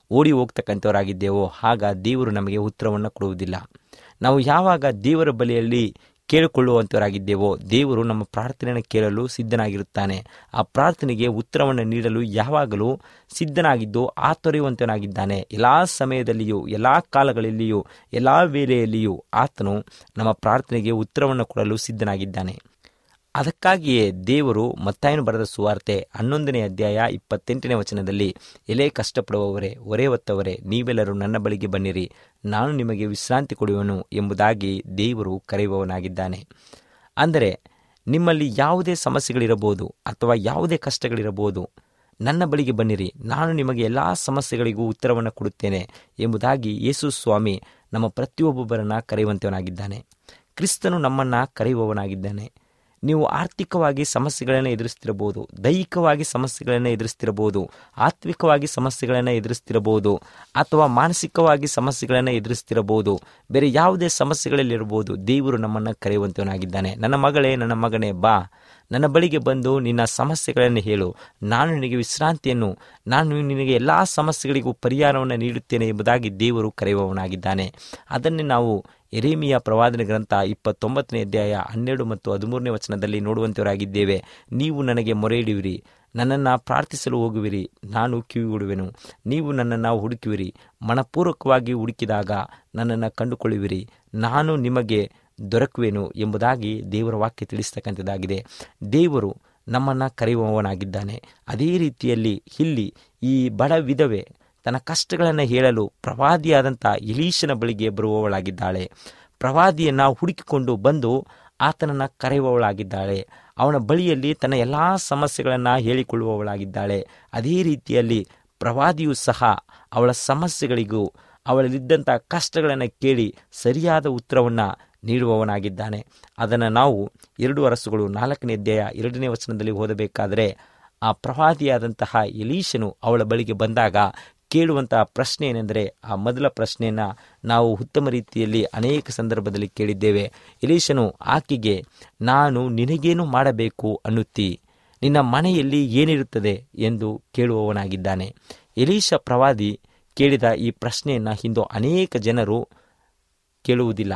ಓಡಿ ಹೋಗ್ತಕ್ಕಂಥವರಾಗಿದ್ದೇವೋ ಆಗ ದೇವರು ನಮಗೆ ಉತ್ತರವನ್ನು ಕೊಡುವುದಿಲ್ಲ ನಾವು ಯಾವಾಗ ದೇವರ ಬಳಿಯಲ್ಲಿ ಕೇಳಿಕೊಳ್ಳುವಂಥವರಾಗಿದ್ದೇವೋ ದೇವರು ನಮ್ಮ ಪ್ರಾರ್ಥನೆಯನ್ನು ಕೇಳಲು ಸಿದ್ಧನಾಗಿರುತ್ತಾನೆ ಆ ಪ್ರಾರ್ಥನೆಗೆ ಉತ್ತರವನ್ನು ನೀಡಲು ಯಾವಾಗಲೂ ಸಿದ್ಧನಾಗಿದ್ದು ಆತೊರೆಯುವಂತನಾಗಿದ್ದಾನೆ ಎಲ್ಲ ಸಮಯದಲ್ಲಿಯೂ ಎಲ್ಲ ಕಾಲಗಳಲ್ಲಿಯೂ ಎಲ್ಲ ವೇಳೆಯಲ್ಲಿಯೂ ಆತನು ನಮ್ಮ ಪ್ರಾರ್ಥನೆಗೆ ಉತ್ತರವನ್ನು ಕೊಡಲು ಸಿದ್ಧನಾಗಿದ್ದಾನೆ ಅದಕ್ಕಾಗಿಯೇ ದೇವರು ಮತ್ತಾಯನು ಬರೆದ ಸುವಾರ್ತೆ ಹನ್ನೊಂದನೇ ಅಧ್ಯಾಯ ಇಪ್ಪತ್ತೆಂಟನೇ ವಚನದಲ್ಲಿ ಎಲೆ ಕಷ್ಟಪಡುವವರೇ ಹೊರೆ ಹೊತ್ತವರೇ ನೀವೆಲ್ಲರೂ ನನ್ನ ಬಳಿಗೆ ಬನ್ನಿರಿ ನಾನು ನಿಮಗೆ ವಿಶ್ರಾಂತಿ ಕೊಡುವನು ಎಂಬುದಾಗಿ ದೇವರು ಕರೆಯುವವನಾಗಿದ್ದಾನೆ ಅಂದರೆ ನಿಮ್ಮಲ್ಲಿ ಯಾವುದೇ ಸಮಸ್ಯೆಗಳಿರಬಹುದು ಅಥವಾ ಯಾವುದೇ ಕಷ್ಟಗಳಿರಬಹುದು ನನ್ನ ಬಳಿಗೆ ಬನ್ನಿರಿ ನಾನು ನಿಮಗೆ ಎಲ್ಲ ಸಮಸ್ಯೆಗಳಿಗೂ ಉತ್ತರವನ್ನು ಕೊಡುತ್ತೇನೆ ಎಂಬುದಾಗಿ ಯೇಸು ಸ್ವಾಮಿ ನಮ್ಮ ಪ್ರತಿಯೊಬ್ಬೊಬ್ಬರನ್ನ ಕರೆಯುವಂತವನಾಗಿದ್ದಾನೆ ಕ್ರಿಸ್ತನು ನಮ್ಮನ್ನು ಕರೆಯುವವನಾಗಿದ್ದಾನೆ ನೀವು ಆರ್ಥಿಕವಾಗಿ ಸಮಸ್ಯೆಗಳನ್ನು ಎದುರಿಸ್ತಿರಬಹುದು ದೈಹಿಕವಾಗಿ ಸಮಸ್ಯೆಗಳನ್ನು ಎದುರಿಸ್ತಿರಬಹುದು ಆತ್ಮಿಕವಾಗಿ ಸಮಸ್ಯೆಗಳನ್ನು ಎದುರಿಸ್ತಿರಬಹುದು ಅಥವಾ ಮಾನಸಿಕವಾಗಿ ಸಮಸ್ಯೆಗಳನ್ನು ಎದುರಿಸ್ತಿರಬಹುದು ಬೇರೆ ಯಾವುದೇ ಸಮಸ್ಯೆಗಳಲ್ಲಿರಬಹುದು ದೇವರು ನಮ್ಮನ್ನು ಕರೆಯುವಂತವನಾಗಿದ್ದಾನೆ ನನ್ನ ಮಗಳೇ ನನ್ನ ಮಗನೇ ಬಾ ನನ್ನ ಬಳಿಗೆ ಬಂದು ನಿನ್ನ ಸಮಸ್ಯೆಗಳನ್ನು ಹೇಳು ನಾನು ನಿನಗೆ ವಿಶ್ರಾಂತಿಯನ್ನು ನಾನು ನಿನಗೆ ಎಲ್ಲ ಸಮಸ್ಯೆಗಳಿಗೂ ಪರಿಹಾರವನ್ನು ನೀಡುತ್ತೇನೆ ಎಂಬುದಾಗಿ ದೇವರು ಕರೆಯುವವನಾಗಿದ್ದಾನೆ ಅದನ್ನೇ ನಾವು ಎರೇಮಿಯ ಪ್ರವಾದನೆ ಗ್ರಂಥ ಇಪ್ಪತ್ತೊಂಬತ್ತನೇ ಅಧ್ಯಾಯ ಹನ್ನೆರಡು ಮತ್ತು ಹದಿಮೂರನೇ ವಚನದಲ್ಲಿ ನೋಡುವಂತವರಾಗಿದ್ದೇವೆ ನೀವು ನನಗೆ ಮೊರೆ ಇಡುವಿರಿ ನನ್ನನ್ನು ಪ್ರಾರ್ಥಿಸಲು ಹೋಗುವಿರಿ ನಾನು ಕಿವಿಗೊಡುವೆನು ನೀವು ನನ್ನನ್ನು ಹುಡುಕುವಿರಿ ಮನಪೂರ್ವಕವಾಗಿ ಹುಡುಕಿದಾಗ ನನ್ನನ್ನು ಕಂಡುಕೊಳ್ಳುವಿರಿ ನಾನು ನಿಮಗೆ ದೊರಕುವೆನು ಎಂಬುದಾಗಿ ದೇವರ ವಾಕ್ಯ ತಿಳಿಸ್ತಕ್ಕಂಥದ್ದಾಗಿದೆ ದೇವರು ನಮ್ಮನ್ನು ಕರೆಯುವವನಾಗಿದ್ದಾನೆ ಅದೇ ರೀತಿಯಲ್ಲಿ ಇಲ್ಲಿ ಈ ಬಡ ವಿಧವೆ ತನ್ನ ಕಷ್ಟಗಳನ್ನು ಹೇಳಲು ಪ್ರವಾದಿಯಾದಂಥ ಎಲೀಶನ ಬಳಿಗೆ ಬರುವವಳಾಗಿದ್ದಾಳೆ ಪ್ರವಾದಿಯನ್ನು ಹುಡುಕಿಕೊಂಡು ಬಂದು ಆತನನ್ನು ಕರೆಯುವವಳಾಗಿದ್ದಾಳೆ ಅವನ ಬಳಿಯಲ್ಲಿ ತನ್ನ ಎಲ್ಲ ಸಮಸ್ಯೆಗಳನ್ನು ಹೇಳಿಕೊಳ್ಳುವವಳಾಗಿದ್ದಾಳೆ ಅದೇ ರೀತಿಯಲ್ಲಿ ಪ್ರವಾದಿಯೂ ಸಹ ಅವಳ ಸಮಸ್ಯೆಗಳಿಗೂ ಅವಳಲ್ಲಿದ್ದಂಥ ಕಷ್ಟಗಳನ್ನು ಕೇಳಿ ಸರಿಯಾದ ಉತ್ತರವನ್ನು ನೀಡುವವನಾಗಿದ್ದಾನೆ ಅದನ್ನು ನಾವು ಎರಡು ಅರಸುಗಳು ನಾಲ್ಕನೇ ಅಧ್ಯಾಯ ಎರಡನೇ ವಚನದಲ್ಲಿ ಓದಬೇಕಾದರೆ ಆ ಪ್ರವಾದಿಯಾದಂತಹ ಎಲೀಶನು ಅವಳ ಬಳಿಗೆ ಬಂದಾಗ ಕೇಳುವಂತಹ ಪ್ರಶ್ನೆ ಏನೆಂದರೆ ಆ ಮೊದಲ ಪ್ರಶ್ನೆಯನ್ನು ನಾವು ಉತ್ತಮ ರೀತಿಯಲ್ಲಿ ಅನೇಕ ಸಂದರ್ಭದಲ್ಲಿ ಕೇಳಿದ್ದೇವೆ ಎಲೀಶನು ಆಕೆಗೆ ನಾನು ನಿನಗೇನು ಮಾಡಬೇಕು ಅನ್ನುತ್ತಿ ನಿನ್ನ ಮನೆಯಲ್ಲಿ ಏನಿರುತ್ತದೆ ಎಂದು ಕೇಳುವವನಾಗಿದ್ದಾನೆ ಎಲೀಶ ಪ್ರವಾದಿ ಕೇಳಿದ ಈ ಪ್ರಶ್ನೆಯನ್ನು ಇಂದು ಅನೇಕ ಜನರು ಕೇಳುವುದಿಲ್ಲ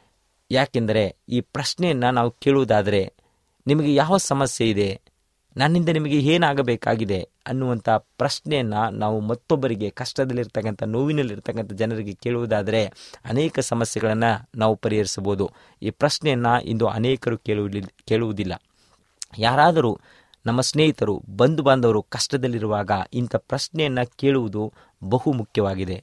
ಯಾಕೆಂದರೆ ಈ ಪ್ರಶ್ನೆಯನ್ನು ನಾವು ಕೇಳುವುದಾದರೆ ನಿಮಗೆ ಯಾವ ಸಮಸ್ಯೆ ಇದೆ ನನ್ನಿಂದ ನಿಮಗೆ ಏನಾಗಬೇಕಾಗಿದೆ ಅನ್ನುವಂಥ ಪ್ರಶ್ನೆಯನ್ನು ನಾವು ಮತ್ತೊಬ್ಬರಿಗೆ ಕಷ್ಟದಲ್ಲಿರ್ತಕ್ಕಂಥ ನೋವಿನಲ್ಲಿರ್ತಕ್ಕಂಥ ಜನರಿಗೆ ಕೇಳುವುದಾದರೆ ಅನೇಕ ಸಮಸ್ಯೆಗಳನ್ನು ನಾವು ಪರಿಹರಿಸಬಹುದು ಈ ಪ್ರಶ್ನೆಯನ್ನು ಇಂದು ಅನೇಕರು ಕೇಳುವುದಿಲ್ಲ ಕೇಳುವುದಿಲ್ಲ ಯಾರಾದರೂ ನಮ್ಮ ಸ್ನೇಹಿತರು ಬಂಧು ಬಾಂಧವರು ಕಷ್ಟದಲ್ಲಿರುವಾಗ ಇಂಥ ಪ್ರಶ್ನೆಯನ್ನು ಕೇಳುವುದು ಬಹು ಮುಖ್ಯವಾಗಿದೆ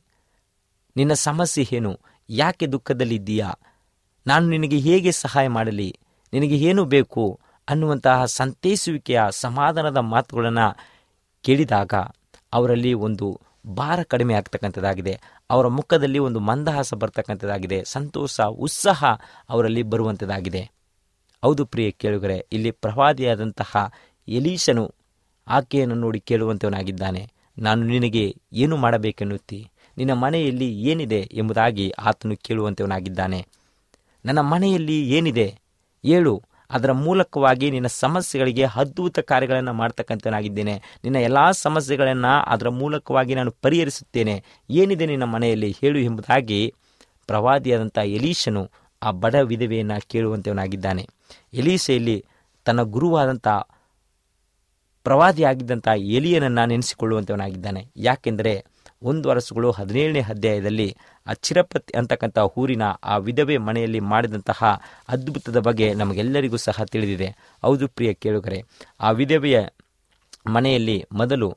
ನಿನ್ನ ಸಮಸ್ಯೆ ಏನು ಯಾಕೆ ದುಃಖದಲ್ಲಿದ್ದೀಯಾ ನಾನು ನಿನಗೆ ಹೇಗೆ ಸಹಾಯ ಮಾಡಲಿ ನಿನಗೆ ಏನು ಬೇಕು ಅನ್ನುವಂತಹ ಸಂತೈಸುವಿಕೆಯ ಸಮಾಧಾನದ ಮಾತುಗಳನ್ನು ಕೇಳಿದಾಗ ಅವರಲ್ಲಿ ಒಂದು ಭಾರ ಕಡಿಮೆ ಆಗ್ತಕ್ಕಂಥದ್ದಾಗಿದೆ ಅವರ ಮುಖದಲ್ಲಿ ಒಂದು ಮಂದಹಾಸ ಬರ್ತಕ್ಕಂಥದ್ದಾಗಿದೆ ಸಂತೋಷ ಉತ್ಸಾಹ ಅವರಲ್ಲಿ ಬರುವಂಥದ್ದಾಗಿದೆ ಹೌದು ಪ್ರಿಯ ಕೇಳುಗರೆ ಇಲ್ಲಿ ಪ್ರವಾದಿಯಾದಂತಹ ಎಲೀಶನು ಆಕೆಯನ್ನು ನೋಡಿ ಕೇಳುವಂತವನಾಗಿದ್ದಾನೆ ನಾನು ನಿನಗೆ ಏನು ಮಾಡಬೇಕೆನ್ನುತ್ತಿ ನಿನ್ನ ಮನೆಯಲ್ಲಿ ಏನಿದೆ ಎಂಬುದಾಗಿ ಆತನು ಕೇಳುವಂತವನಾಗಿದ್ದಾನೆ ನನ್ನ ಮನೆಯಲ್ಲಿ ಏನಿದೆ ಹೇಳು ಅದರ ಮೂಲಕವಾಗಿ ನಿನ್ನ ಸಮಸ್ಯೆಗಳಿಗೆ ಅದ್ಭುತ ಕಾರ್ಯಗಳನ್ನು ಮಾಡ್ತಕ್ಕಂಥನಾಗಿದ್ದೇನೆ ನಿನ್ನ ಎಲ್ಲ ಸಮಸ್ಯೆಗಳನ್ನು ಅದರ ಮೂಲಕವಾಗಿ ನಾನು ಪರಿಹರಿಸುತ್ತೇನೆ ಏನಿದೆ ನಿನ್ನ ಮನೆಯಲ್ಲಿ ಹೇಳು ಎಂಬುದಾಗಿ ಪ್ರವಾದಿಯಾದಂಥ ಎಲೀಶನು ಆ ಬಡ ವಿಧವೆಯನ್ನು ಕೇಳುವಂತವನಾಗಿದ್ದಾನೆ ಎಲೀಸೆಯಲ್ಲಿ ತನ್ನ ಗುರುವಾದಂಥ ಪ್ರವಾದಿಯಾಗಿದ್ದಂಥ ಎಲಿಯನನ್ನು ನೆನೆಸಿಕೊಳ್ಳುವಂಥವನಾಗಿದ್ದಾನೆ ಯಾಕೆಂದರೆ ಒಂದು ವರ್ಷಗಳು ಹದಿನೇಳನೇ ಅಧ್ಯಾಯದಲ್ಲಿ ಆ ಚಿರಪತಿ ಅಂತಕ್ಕಂಥ ಊರಿನ ಆ ವಿಧವೆ ಮನೆಯಲ್ಲಿ ಮಾಡಿದಂತಹ ಅದ್ಭುತದ ಬಗ್ಗೆ ನಮಗೆಲ್ಲರಿಗೂ ಸಹ ತಿಳಿದಿದೆ ಹೌದು ಪ್ರಿಯ ಕೇಳುಗರೆ ಆ ವಿಧವೆಯ ಮನೆಯಲ್ಲಿ ಮೊದಲು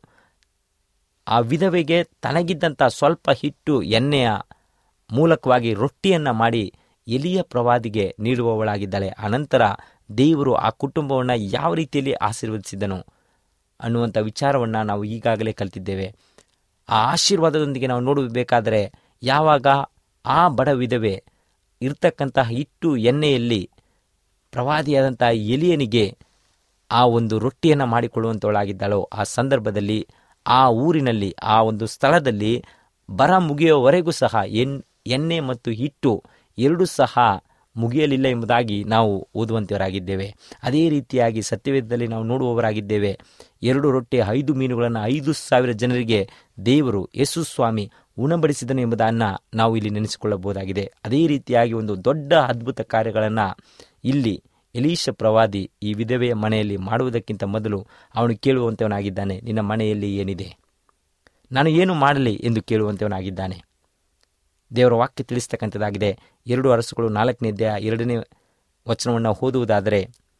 ಆ ವಿಧವೆಗೆ ತನಗಿದ್ದಂಥ ಸ್ವಲ್ಪ ಹಿಟ್ಟು ಎಣ್ಣೆಯ ಮೂಲಕವಾಗಿ ರೊಟ್ಟಿಯನ್ನು ಮಾಡಿ ಎಲಿಯ ಪ್ರವಾದಿಗೆ ನೀಡುವವಳಾಗಿದ್ದಾಳೆ ಅನಂತರ ದೇವರು ಆ ಕುಟುಂಬವನ್ನು ಯಾವ ರೀತಿಯಲ್ಲಿ ಆಶೀರ್ವದಿಸಿದನು ಅನ್ನುವಂಥ ವಿಚಾರವನ್ನು ನಾವು ಈಗಾಗಲೇ ಕಲಿತಿದ್ದೇವೆ ಆ ಆಶೀರ್ವಾದದೊಂದಿಗೆ ನಾವು ನೋಡಬೇಕಾದರೆ ಯಾವಾಗ ಆ ಬಡ ವಿಧವೆ ಇರ್ತಕ್ಕಂತಹ ಹಿಟ್ಟು ಎಣ್ಣೆಯಲ್ಲಿ ಪ್ರವಾದಿಯಾದಂತಹ ಎಲಿಯನಿಗೆ ಆ ಒಂದು ರೊಟ್ಟಿಯನ್ನು ಮಾಡಿಕೊಳ್ಳುವಂಥವಳಾಗಿದ್ದಾಳೋ ಆ ಸಂದರ್ಭದಲ್ಲಿ ಆ ಊರಿನಲ್ಲಿ ಆ ಒಂದು ಸ್ಥಳದಲ್ಲಿ ಬರ ಮುಗಿಯುವವರೆಗೂ ಸಹ ಎನ್ ಎಣ್ಣೆ ಮತ್ತು ಹಿಟ್ಟು ಎರಡೂ ಸಹ ಮುಗಿಯಲಿಲ್ಲ ಎಂಬುದಾಗಿ ನಾವು ಓದುವಂತವರಾಗಿದ್ದೇವೆ ಅದೇ ರೀತಿಯಾಗಿ ಸತ್ಯವೇದದಲ್ಲಿ ನಾವು ನೋಡುವವರಾಗಿದ್ದೇವೆ ಎರಡು ರೊಟ್ಟೆ ಐದು ಮೀನುಗಳನ್ನು ಐದು ಸಾವಿರ ಜನರಿಗೆ ದೇವರು ಯೇಸು ಸ್ವಾಮಿ ಉಣಬಡಿಸಿದನು ಎಂಬುದನ್ನು ನಾವು ಇಲ್ಲಿ ನೆನೆಸಿಕೊಳ್ಳಬಹುದಾಗಿದೆ ಅದೇ ರೀತಿಯಾಗಿ ಒಂದು ದೊಡ್ಡ ಅದ್ಭುತ ಕಾರ್ಯಗಳನ್ನು ಇಲ್ಲಿ ಎಲೀಶ ಪ್ರವಾದಿ ಈ ವಿಧವೆಯ ಮನೆಯಲ್ಲಿ ಮಾಡುವುದಕ್ಕಿಂತ ಮೊದಲು ಅವನು ಕೇಳುವಂತವನಾಗಿದ್ದಾನೆ ನಿನ್ನ ಮನೆಯಲ್ಲಿ ಏನಿದೆ ನಾನು ಏನು ಮಾಡಲಿ ಎಂದು ಕೇಳುವಂತವನಾಗಿದ್ದಾನೆ ದೇವರ ವಾಕ್ಯ ತಿಳಿಸ್ತಕ್ಕಂಥದ್ದಾಗಿದೆ ಎರಡು ಅರಸುಗಳು ನಾಲ್ಕನೇ ಅಧ್ಯಾಯ ಎರಡನೇ ವಚನವನ್ನು ಓದುವುದಾದರೆ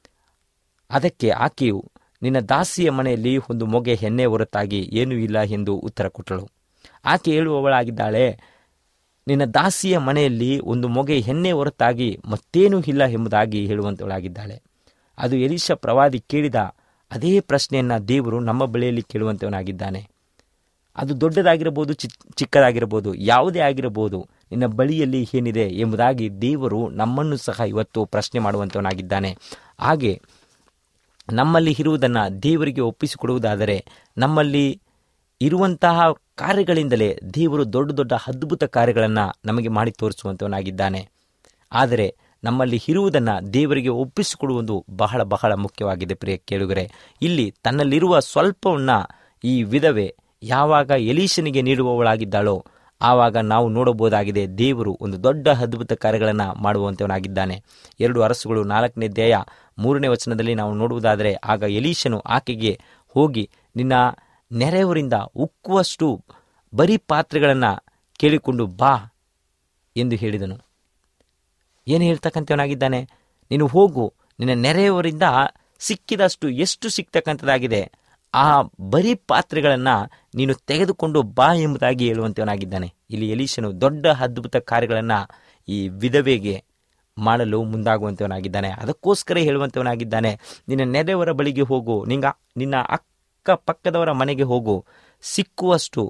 ಅದಕ್ಕೆ ಆಕೆಯು ನಿನ್ನ ದಾಸಿಯ ಮನೆಯಲ್ಲಿ ಒಂದು ಮೊಗೆ ಹೆಣ್ಣೆ ಹೊರತಾಗಿ ಏನೂ ಇಲ್ಲ ಎಂದು ಉತ್ತರ ಕೊಟ್ಟಳು ಆಕೆ ಹೇಳುವವಳಾಗಿದ್ದಾಳೆ ನಿನ್ನ ದಾಸಿಯ ಮನೆಯಲ್ಲಿ ಒಂದು ಮೊಗೆ ಹೆಣ್ಣೆ ಹೊರತಾಗಿ ಮತ್ತೇನೂ ಇಲ್ಲ ಎಂಬುದಾಗಿ ಹೇಳುವಂತವಳಾಗಿದ್ದಾಳೆ ಅದು ಎಲೀಶ ಪ್ರವಾದಿ ಕೇಳಿದ ಅದೇ ಪ್ರಶ್ನೆಯನ್ನು ದೇವರು ನಮ್ಮ ಬಳಿಯಲ್ಲಿ ಕೇಳುವಂತವನಾಗಿದ್ದಾನೆ ಅದು ದೊಡ್ಡದಾಗಿರಬಹುದು ಚಿ ಚಿಕ್ಕದಾಗಿರಬಹುದು ಯಾವುದೇ ಆಗಿರಬಹುದು ನಿನ್ನ ಬಳಿಯಲ್ಲಿ ಏನಿದೆ ಎಂಬುದಾಗಿ ದೇವರು ನಮ್ಮನ್ನು ಸಹ ಇವತ್ತು ಪ್ರಶ್ನೆ ಮಾಡುವಂತವನಾಗಿದ್ದಾನೆ ಹಾಗೆ ನಮ್ಮಲ್ಲಿ ಇರುವುದನ್ನು ದೇವರಿಗೆ ಒಪ್ಪಿಸಿಕೊಡುವುದಾದರೆ ನಮ್ಮಲ್ಲಿ ಇರುವಂತಹ ಕಾರ್ಯಗಳಿಂದಲೇ ದೇವರು ದೊಡ್ಡ ದೊಡ್ಡ ಅದ್ಭುತ ಕಾರ್ಯಗಳನ್ನು ನಮಗೆ ಮಾಡಿ ತೋರಿಸುವಂತವನಾಗಿದ್ದಾನೆ ಆದರೆ ನಮ್ಮಲ್ಲಿ ಇರುವುದನ್ನು ದೇವರಿಗೆ ಒಪ್ಪಿಸಿಕೊಡುವುದು ಬಹಳ ಬಹಳ ಮುಖ್ಯವಾಗಿದೆ ಪ್ರಿಯ ಕೇಳುಗರೆ ಇಲ್ಲಿ ತನ್ನಲ್ಲಿರುವ ಸ್ವಲ್ಪವನ್ನ ಈ ವಿಧವೆ ಯಾವಾಗ ಎಲೀಶನಿಗೆ ನೀಡುವವಳಾಗಿದ್ದಾಳೋ ಆವಾಗ ನಾವು ನೋಡಬಹುದಾಗಿದೆ ದೇವರು ಒಂದು ದೊಡ್ಡ ಅದ್ಭುತ ಕಾರ್ಯಗಳನ್ನು ಮಾಡುವಂತವನಾಗಿದ್ದಾನೆ ಎರಡು ಅರಸುಗಳು ನಾಲ್ಕನೇ ಅಧ್ಯಾಯ ಮೂರನೇ ವಚನದಲ್ಲಿ ನಾವು ನೋಡುವುದಾದರೆ ಆಗ ಎಲೀಶನು ಆಕೆಗೆ ಹೋಗಿ ನಿನ್ನ ನೆರೆಯವರಿಂದ ಉಕ್ಕುವಷ್ಟು ಬರೀ ಪಾತ್ರೆಗಳನ್ನು ಕೇಳಿಕೊಂಡು ಬಾ ಎಂದು ಹೇಳಿದನು ಏನು ಹೇಳ್ತಕ್ಕಂಥವನಾಗಿದ್ದಾನೆ ನೀನು ಹೋಗು ನಿನ್ನ ನೆರೆಯವರಿಂದ ಸಿಕ್ಕಿದಷ್ಟು ಎಷ್ಟು ಸಿಕ್ತಕ್ಕಂಥದ್ದಾಗಿದೆ ಆ ಬರೀ ಪಾತ್ರೆಗಳನ್ನು ನೀನು ತೆಗೆದುಕೊಂಡು ಬಾ ಎಂಬುದಾಗಿ ಹೇಳುವಂತವನಾಗಿದ್ದಾನೆ ಇಲ್ಲಿ ಎಲೀಶನು ದೊಡ್ಡ ಅದ್ಭುತ ಕಾರ್ಯಗಳನ್ನು ಈ ವಿಧವೆಗೆ ಮಾಡಲು ಮುಂದಾಗುವಂತವನಾಗಿದ್ದಾನೆ ಅದಕ್ಕೋಸ್ಕರ ಹೇಳುವಂತವನಾಗಿದ್ದಾನೆ ನಿನ್ನ ನೆರೆಯವರ ಬಳಿಗೆ ಹೋಗು ನಿಂಗ ನಿನ್ನ ಅಕ್ಕಪಕ್ಕದವರ ಮನೆಗೆ ಹೋಗು ಸಿಕ್ಕುವಷ್ಟು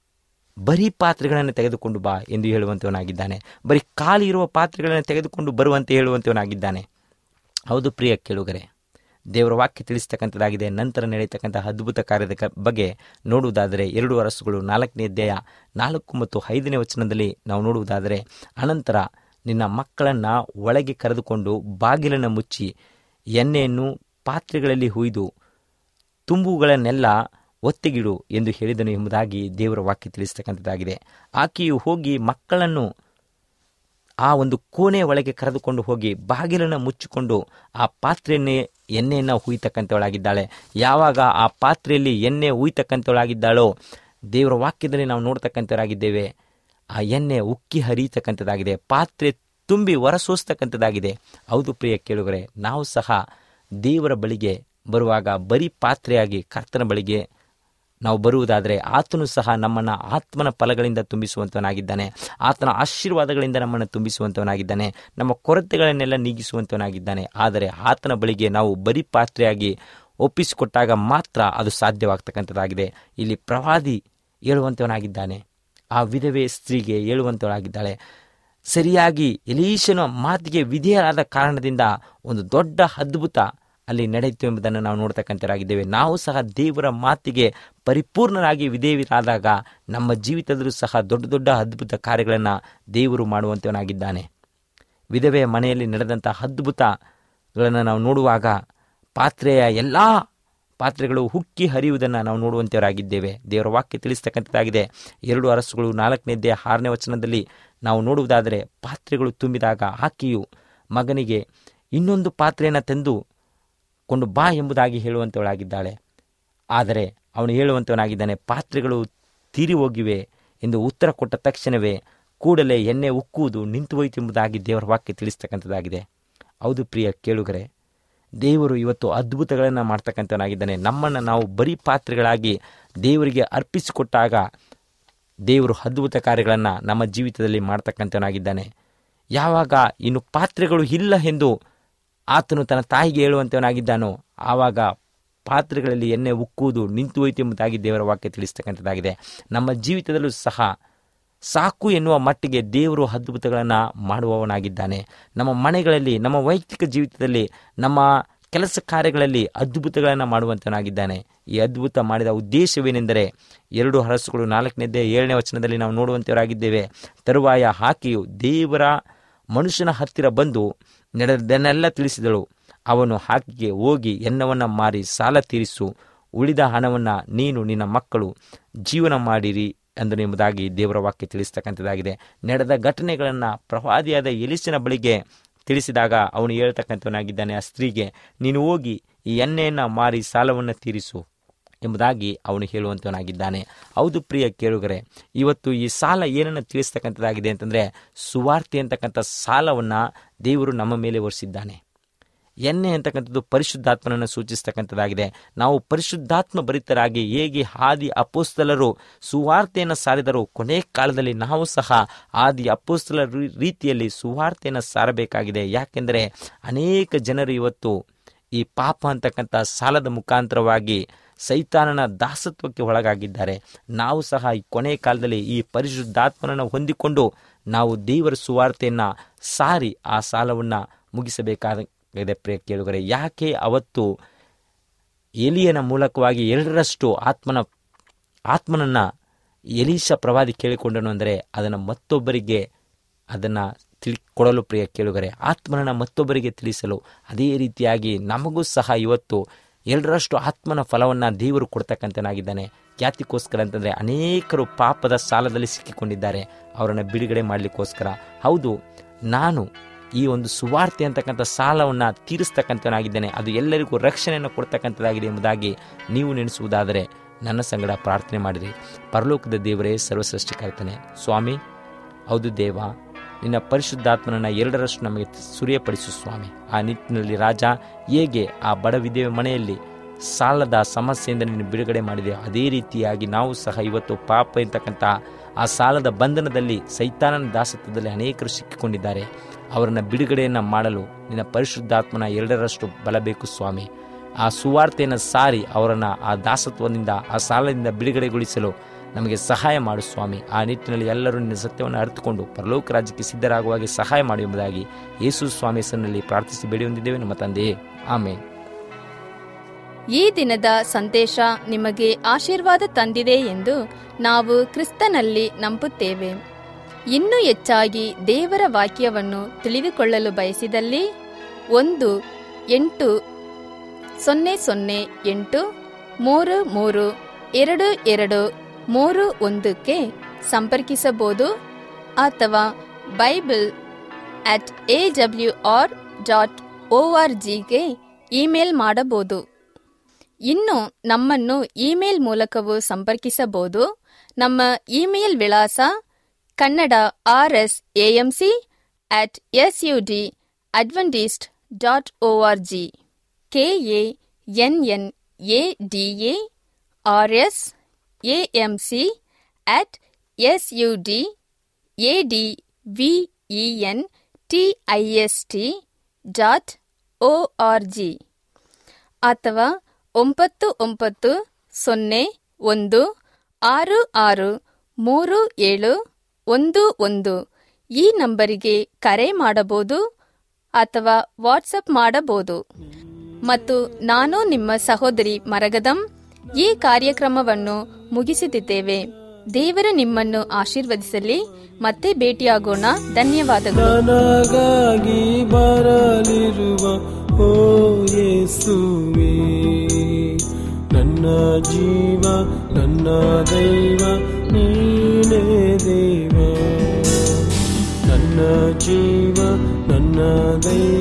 ಬರೀ ಪಾತ್ರೆಗಳನ್ನು ತೆಗೆದುಕೊಂಡು ಬಾ ಎಂದು ಹೇಳುವಂತವನಾಗಿದ್ದಾನೆ ಬರೀ ಖಾಲಿ ಇರುವ ಪಾತ್ರೆಗಳನ್ನು ತೆಗೆದುಕೊಂಡು ಬರುವಂತೆ ಹೇಳುವಂತವನಾಗಿದ್ದಾನೆ ಹೌದು ಪ್ರಿಯ ಕೇಳುಗರೆ ದೇವರ ವಾಕ್ಯ ತಿಳಿಸ್ತಕ್ಕಂಥದ್ದಾಗಿದೆ ನಂತರ ನಡೆಯತಕ್ಕಂತಹ ಅದ್ಭುತ ಕಾರ್ಯದ ಕ- ಬಗ್ಗೆ ನೋಡುವುದಾದರೆ ಎರಡು ವರ್ಷಗಳು ನಾಲ್ಕನೇ ಅಧ್ಯಾಯ ನಾಲ್ಕು ಮತ್ತು ಐದನೇ ವಚನದಲ್ಲಿ ನಾವು ನೋಡುವುದಾದರೆ ಅನಂತರ ನಿನ್ನ ಮಕ್ಕಳನ್ನು ಒಳಗೆ ಕರೆದುಕೊಂಡು ಬಾಗಿಲನ್ನು ಮುಚ್ಚಿ ಎಣ್ಣೆಯನ್ನು ಪಾತ್ರೆಗಳಲ್ಲಿ ಹುಯ್ದು ತುಂಬುಗಳನ್ನೆಲ್ಲ ಒತ್ತಿಗಿಡು ಎಂದು ಹೇಳಿದನು ಎಂಬುದಾಗಿ ದೇವರ ವಾಕ್ಯ ತಿಳಿಸ್ತಕ್ಕಂಥದ್ದಾಗಿದೆ ಆಕೆಯು ಹೋಗಿ ಮಕ್ಕಳನ್ನು ಆ ಒಂದು ಕೋಣೆ ಒಳಗೆ ಕರೆದುಕೊಂಡು ಹೋಗಿ ಬಾಗಿಲನ್ನು ಮುಚ್ಚಿಕೊಂಡು ಆ ಪಾತ್ರೆಯನ್ನೇ ಎಣ್ಣೆಯನ್ನು ಹುಯ್ತಕ್ಕಂಥವಳಾಗಿದ್ದಾಳೆ ಯಾವಾಗ ಆ ಪಾತ್ರೆಯಲ್ಲಿ ಎಣ್ಣೆ ಹುಯ್ತಕ್ಕಂಥವಳಾಗಿದ್ದಾಳೋ ದೇವರ ವಾಕ್ಯದಲ್ಲಿ ನಾವು ನೋಡ್ತಕ್ಕಂಥವರಾಗಿದ್ದೇವೆ ಆ ಎಣ್ಣೆ ಉಕ್ಕಿ ಹರಿಯತಕ್ಕಂಥದ್ದಾಗಿದೆ ಪಾತ್ರೆ ತುಂಬಿ ಹೊರಸೂಸ್ತಕ್ಕಂಥದ್ದಾಗಿದೆ ಹೌದು ಪ್ರಿಯ ಕೇಳುಗರೆ ನಾವು ಸಹ ದೇವರ ಬಳಿಗೆ ಬರುವಾಗ ಬರೀ ಪಾತ್ರೆಯಾಗಿ ಕರ್ತನ ಬಳಿಗೆ ನಾವು ಬರುವುದಾದರೆ ಆತನು ಸಹ ನಮ್ಮನ್ನು ಆತ್ಮನ ಫಲಗಳಿಂದ ತುಂಬಿಸುವಂತವನಾಗಿದ್ದಾನೆ ಆತನ ಆಶೀರ್ವಾದಗಳಿಂದ ನಮ್ಮನ್ನು ತುಂಬಿಸುವಂತವನಾಗಿದ್ದಾನೆ ನಮ್ಮ ಕೊರತೆಗಳನ್ನೆಲ್ಲ ನೀಗಿಸುವಂತವನಾಗಿದ್ದಾನೆ ಆದರೆ ಆತನ ಬಳಿಗೆ ನಾವು ಬರೀ ಪಾತ್ರೆಯಾಗಿ ಒಪ್ಪಿಸಿಕೊಟ್ಟಾಗ ಮಾತ್ರ ಅದು ಸಾಧ್ಯವಾಗ್ತಕ್ಕಂಥದ್ದಾಗಿದೆ ಇಲ್ಲಿ ಪ್ರವಾದಿ ಹೇಳುವಂತವನಾಗಿದ್ದಾನೆ ಆ ವಿಧವೆ ಸ್ತ್ರೀಗೆ ಹೇಳುವಂತವಳಾಗಿದ್ದಾಳೆ ಸರಿಯಾಗಿ ಎಲೀಶನ ಮಾತಿಗೆ ವಿಧೇಯರಾದ ಕಾರಣದಿಂದ ಒಂದು ದೊಡ್ಡ ಅದ್ಭುತ ಅಲ್ಲಿ ನಡೆಯಿತು ಎಂಬುದನ್ನು ನಾವು ನೋಡ್ತಕ್ಕಂಥರಾಗಿದ್ದೇವೆ ನಾವು ಸಹ ದೇವರ ಮಾತಿಗೆ ಪರಿಪೂರ್ಣರಾಗಿ ವಿಧೇಯರಾದಾಗ ನಮ್ಮ ಜೀವಿತದಲ್ಲೂ ಸಹ ದೊಡ್ಡ ದೊಡ್ಡ ಅದ್ಭುತ ಕಾರ್ಯಗಳನ್ನು ದೇವರು ಮಾಡುವಂತವನಾಗಿದ್ದಾನೆ ವಿಧವೆಯ ಮನೆಯಲ್ಲಿ ನಡೆದಂಥ ಅದ್ಭುತಗಳನ್ನು ನಾವು ನೋಡುವಾಗ ಪಾತ್ರೆಯ ಎಲ್ಲ ಪಾತ್ರೆಗಳು ಹುಕ್ಕಿ ಹರಿಯುವುದನ್ನು ನಾವು ನೋಡುವಂತವರಾಗಿದ್ದೇವೆ ದೇವರ ವಾಕ್ಯ ತಿಳಿಸ್ತಕ್ಕಂಥದ್ದಾಗಿದೆ ಎರಡು ಅರಸುಗಳು ನಾಲ್ಕನೇದ್ದೇ ಆರನೇ ವಚನದಲ್ಲಿ ನಾವು ನೋಡುವುದಾದರೆ ಪಾತ್ರೆಗಳು ತುಂಬಿದಾಗ ಆಕೆಯು ಮಗನಿಗೆ ಇನ್ನೊಂದು ಪಾತ್ರೆಯನ್ನು ತಂದು ಕೊಂಡು ಬಾ ಎಂಬುದಾಗಿ ಹೇಳುವಂತವಳಾಗಿದ್ದಾಳೆ ಆದರೆ ಅವನು ಹೇಳುವಂತವನಾಗಿದ್ದಾನೆ ಪಾತ್ರೆಗಳು ತೀರಿ ಹೋಗಿವೆ ಎಂದು ಉತ್ತರ ಕೊಟ್ಟ ತಕ್ಷಣವೇ ಕೂಡಲೇ ಎಣ್ಣೆ ಉಕ್ಕುವುದು ನಿಂತು ಹೋಯಿತು ಎಂಬುದಾಗಿ ದೇವರ ವಾಕ್ಯ ತಿಳಿಸ್ತಕ್ಕಂಥದ್ದಾಗಿದೆ ಹೌದು ಪ್ರಿಯ ಕೇಳುಗರೆ ದೇವರು ಇವತ್ತು ಅದ್ಭುತಗಳನ್ನು ಮಾಡ್ತಕ್ಕಂಥವನಾಗಿದ್ದಾನೆ ನಮ್ಮನ್ನು ನಾವು ಬರೀ ಪಾತ್ರೆಗಳಾಗಿ ದೇವರಿಗೆ ಅರ್ಪಿಸಿಕೊಟ್ಟಾಗ ದೇವರು ಅದ್ಭುತ ಕಾರ್ಯಗಳನ್ನು ನಮ್ಮ ಜೀವಿತದಲ್ಲಿ ಮಾಡ್ತಕ್ಕಂಥವನಾಗಿದ್ದಾನೆ ಯಾವಾಗ ಇನ್ನು ಪಾತ್ರೆಗಳು ಇಲ್ಲ ಎಂದು ಆತನು ತನ್ನ ತಾಯಿಗೆ ಹೇಳುವಂತವನಾಗಿದ್ದಾನೋ ಆವಾಗ ಪಾತ್ರೆಗಳಲ್ಲಿ ಎಣ್ಣೆ ಉಕ್ಕುವುದು ನಿಂತು ಹೋಯಿತು ಎಂಬುದಾಗಿ ದೇವರ ವಾಕ್ಯ ತಿಳಿಸ್ತಕ್ಕಂಥದ್ದಾಗಿದೆ ನಮ್ಮ ಜೀವಿತದಲ್ಲೂ ಸಹ ಸಾಕು ಎನ್ನುವ ಮಟ್ಟಿಗೆ ದೇವರು ಅದ್ಭುತಗಳನ್ನು ಮಾಡುವವನಾಗಿದ್ದಾನೆ ನಮ್ಮ ಮನೆಗಳಲ್ಲಿ ನಮ್ಮ ವೈಯಕ್ತಿಕ ಜೀವಿತದಲ್ಲಿ ನಮ್ಮ ಕೆಲಸ ಕಾರ್ಯಗಳಲ್ಲಿ ಅದ್ಭುತಗಳನ್ನು ಮಾಡುವಂತನಾಗಿದ್ದಾನೆ ಈ ಅದ್ಭುತ ಮಾಡಿದ ಉದ್ದೇಶವೇನೆಂದರೆ ಎರಡು ಹರಸುಗಳು ನಾಲ್ಕನೇದೇ ಏಳನೇ ವಚನದಲ್ಲಿ ನಾವು ನೋಡುವಂತವರಾಗಿದ್ದೇವೆ ತರುವಾಯ ಆಕೆಯು ದೇವರ ಮನುಷ್ಯನ ಹತ್ತಿರ ಬಂದು ನಡೆದನ್ನೆಲ್ಲ ತಿಳಿಸಿದಳು ಅವನು ಆಕೆಗೆ ಹೋಗಿ ಎನ್ನವನ್ನು ಮಾರಿ ಸಾಲ ತೀರಿಸು ಉಳಿದ ಹಣವನ್ನು ನೀನು ನಿನ್ನ ಮಕ್ಕಳು ಜೀವನ ಮಾಡಿರಿ ಎಂದು ಎಂಬುದಾಗಿ ದೇವರ ವಾಕ್ಯ ತಿಳಿಸ್ತಕ್ಕಂಥದ್ದಾಗಿದೆ ನಡೆದ ಘಟನೆಗಳನ್ನು ಪ್ರವಾದಿಯಾದ ಎಲಿಸಿನ ಬಳಿಗೆ ತಿಳಿಸಿದಾಗ ಅವನು ಹೇಳ್ತಕ್ಕಂಥವನಾಗಿದ್ದಾನೆ ಆ ಸ್ತ್ರೀಗೆ ನೀನು ಹೋಗಿ ಈ ಎಣ್ಣೆಯನ್ನು ಮಾರಿ ಸಾಲವನ್ನು ತೀರಿಸು ಎಂಬುದಾಗಿ ಅವನು ಹೇಳುವಂತವನಾಗಿದ್ದಾನೆ ಹೌದು ಪ್ರಿಯ ಕೇಳುಗರೆ ಇವತ್ತು ಈ ಸಾಲ ಏನನ್ನು ತಿಳಿಸ್ತಕ್ಕಂಥದ್ದಾಗಿದೆ ಅಂತಂದರೆ ಸುವಾರ್ತೆ ಅಂತಕ್ಕಂಥ ಸಾಲವನ್ನು ದೇವರು ನಮ್ಮ ಮೇಲೆ ಹೊರಿಸಿದ್ದಾನೆ ಎಣ್ಣೆ ಅಂತಕ್ಕಂಥದ್ದು ಪರಿಶುದ್ಧಾತ್ಮನನ್ನು ಸೂಚಿಸ್ತಕ್ಕಂಥದ್ದಾಗಿದೆ ನಾವು ಪರಿಶುದ್ಧಾತ್ಮ ಭರಿತರಾಗಿ ಹೇಗೆ ಆದಿ ಅಪೋಸ್ತಲರು ಸುವಾರ್ತೆಯನ್ನು ಸಾರಿದರು ಕೊನೆ ಕಾಲದಲ್ಲಿ ನಾವು ಸಹ ಆದಿ ಅಪೋಸ್ತಲ ರೀತಿಯಲ್ಲಿ ಸುವಾರ್ತೆಯನ್ನು ಸಾರಬೇಕಾಗಿದೆ ಯಾಕೆಂದರೆ ಅನೇಕ ಜನರು ಇವತ್ತು ಈ ಪಾಪ ಅಂತಕ್ಕಂಥ ಸಾಲದ ಮುಖಾಂತರವಾಗಿ ಸೈತಾನನ ದಾಸತ್ವಕ್ಕೆ ಒಳಗಾಗಿದ್ದಾರೆ ನಾವು ಸಹ ಈ ಕೊನೆ ಕಾಲದಲ್ಲಿ ಈ ಪರಿಶುದ್ಧಾತ್ಮನನ್ನು ಹೊಂದಿಕೊಂಡು ನಾವು ದೇವರ ಸುವಾರ್ತೆಯನ್ನು ಸಾರಿ ಆ ಸಾಲವನ್ನು ಮುಗಿಸಬೇಕಾಗಿದೆ ಪ್ರಿಯ ಕೇಳುಗರೆ ಯಾಕೆ ಅವತ್ತು ಎಲಿಯನ ಮೂಲಕವಾಗಿ ಎರಡರಷ್ಟು ಆತ್ಮನ ಆತ್ಮನನ್ನು ಎಲೀಶ ಪ್ರವಾದಿ ಕೇಳಿಕೊಂಡನು ಅಂದರೆ ಅದನ್ನು ಮತ್ತೊಬ್ಬರಿಗೆ ಅದನ್ನು ತಿಳಿ ಕೊಡಲು ಪ್ರಿಯ ಕೇಳುಗರೆ ಆತ್ಮನನ್ನು ಮತ್ತೊಬ್ಬರಿಗೆ ತಿಳಿಸಲು ಅದೇ ರೀತಿಯಾಗಿ ನಮಗೂ ಸಹ ಇವತ್ತು ಎರಡರಷ್ಟು ಆತ್ಮನ ಫಲವನ್ನು ದೇವರು ಕೊಡ್ತಕ್ಕಂಥನಾಗಿದ್ದಾನೆ ಖ್ಯಾತಿಗೋಸ್ಕರ ಅಂತಂದರೆ ಅನೇಕರು ಪಾಪದ ಸಾಲದಲ್ಲಿ ಸಿಕ್ಕಿಕೊಂಡಿದ್ದಾರೆ ಅವರನ್ನು ಬಿಡುಗಡೆ ಮಾಡಲಿಕ್ಕೋಸ್ಕರ ಹೌದು ನಾನು ಈ ಒಂದು ಸುವಾರ್ತೆ ಅಂತಕ್ಕಂಥ ಸಾಲವನ್ನು ತೀರಿಸ್ತಕ್ಕಂಥನಾಗಿದ್ದೇನೆ ಅದು ಎಲ್ಲರಿಗೂ ರಕ್ಷಣೆಯನ್ನು ಕೊಡ್ತಕ್ಕಂಥದ್ದಾಗಿದೆ ಎಂಬುದಾಗಿ ನೀವು ನೆನೆಸುವುದಾದರೆ ನನ್ನ ಸಂಗಡ ಪ್ರಾರ್ಥನೆ ಮಾಡಿರಿ ಪರಲೋಕದ ದೇವರೇ ಸರ್ವಸೃಷ್ಟಿಕರ್ತನೆ ಸ್ವಾಮಿ ಹೌದು ದೇವ ನಿನ್ನ ಪರಿಶುದ್ಧಾತ್ಮನನ್ನು ಎರಡರಷ್ಟು ನಮಗೆ ಸುರಿಯಪಡಿಸು ಸ್ವಾಮಿ ಆ ನಿಟ್ಟಿನಲ್ಲಿ ರಾಜ ಹೇಗೆ ಆ ಬಡ ವಿಧವೆ ಮನೆಯಲ್ಲಿ ಸಾಲದ ಸಮಸ್ಯೆಯಿಂದ ನೀನು ಬಿಡುಗಡೆ ಮಾಡಿದೆ ಅದೇ ರೀತಿಯಾಗಿ ನಾವು ಸಹ ಇವತ್ತು ಪಾಪ ಇರ್ತಕ್ಕಂಥ ಆ ಸಾಲದ ಬಂಧನದಲ್ಲಿ ಸೈತಾನನ ದಾಸತ್ವದಲ್ಲಿ ಅನೇಕರು ಸಿಕ್ಕಿಕೊಂಡಿದ್ದಾರೆ ಅವರನ್ನು ಬಿಡುಗಡೆಯನ್ನು ಮಾಡಲು ನಿನ್ನ ಪರಿಶುದ್ಧಾತ್ಮನ ಎರಡರಷ್ಟು ಬಲ ಬೇಕು ಸ್ವಾಮಿ ಆ ಸುವಾರ್ತೆಯನ್ನು ಸಾರಿ ಅವರನ್ನು ಆ ದಾಸತ್ವದಿಂದ ಆ ಸಾಲದಿಂದ ಬಿಡುಗಡೆಗೊಳಿಸಲು ನಮಗೆ ಸಹಾಯ ಮಾಡು ಸ್ವಾಮಿ ಆ ನಿಟ್ಟಿನಲ್ಲಿ ಎಲ್ಲರೂ ನಿನ್ನ ಸತ್ಯವನ್ನು ಅರಿತುಕೊಂಡು ಪರಲೋಕ ರಾಜ್ಯಕ್ಕೆ ಸಿದ್ಧರಾಗುವಾಗೆ ಸಹಾಯ ಮಾಡಿ ಎಂಬುದಾಗಿ ಯೇಸು ಸ್ವಾಮಿ ಹೆಸರಿನಲ್ಲಿ ಪ್ರಾರ್ಥಿಸಿ ಬೇಡಿ ಹೊಂದಿದ್ದೇವೆ ನಮ್ಮ ತಂದೆಯೇ ಆಮೇಲೆ ಈ ದಿನದ ಸಂದೇಶ ನಿಮಗೆ ಆಶೀರ್ವಾದ ತಂದಿದೆ ಎಂದು ನಾವು ಕ್ರಿಸ್ತನಲ್ಲಿ ನಂಬುತ್ತೇವೆ ಇನ್ನೂ ಹೆಚ್ಚಾಗಿ ದೇವರ ವಾಕ್ಯವನ್ನು ತಿಳಿದುಕೊಳ್ಳಲು ಬಯಸಿದಲ್ಲಿ ಒಂದು ಎಂಟು ಸೊನ್ನೆ ಸೊನ್ನೆ ಎಂಟು ಮೂರು ಮೂರು ಎರಡು ಎರಡು ಮೂರು ಒಂದಕ್ಕೆ ಸಂಪರ್ಕಿಸಬಹುದು ಅಥವಾ bible at A W R dot O R ಜಿಗೆ ಇಮೇಲ್ ಮಾಡಬಹುದು ಇನ್ನು ನಮ್ಮನ್ನು ಇಮೇಲ್ ಮೂಲಕವೂ ಸಂಪರ್ಕಿಸಬಹುದು ನಮ್ಮ ಇಮೇಲ್ ವಿಳಾಸ Kannada R S A M C at S U D adventist dot O R G K A N N A D A R S A M C at S U D A D V E N T I S T dot O R G ಅಥವಾ ಒಂಬತ್ತು ಒಂಬತ್ತು ಸೊನ್ನೆ ಒಂದು ಆರು ಆರು ಮೂರು ಏಳು ಒಂದು ಒಂದು ಈ ನಂಬರಿಗೆ ಕರೆ ಮಾಡಬಹುದು ಅಥವಾ ವಾಟ್ಸಪ್ ಮಾಡಬಹುದು ಮತ್ತು ನಾನು ನಿಮ್ಮ ಸಹೋದರಿ ಮರಗದಂ ಈ ಕಾರ್ಯಕ್ರಮವನ್ನು ಮುಗಿಸುತ್ತಿದ್ದೇವೆ ದೇವರು ನಿಮ್ಮನ್ನು ಆಶೀರ್ವದಿಸಲಿ ಮತ್ತೆ ಭೇಟಿಯಾಗೋಣ ಧನ್ಯವಾದಗಳು ನನಗಾಗಿ ಬರಲಿರುವ ಓ ಯೇಸುವೆ ನನ್ನ ಜೀವ ನನ್ನ ದೈವ ನೀನೇ ದೇವ ನನ್ನ ಜೀವ ನನ್ನ ದೈವ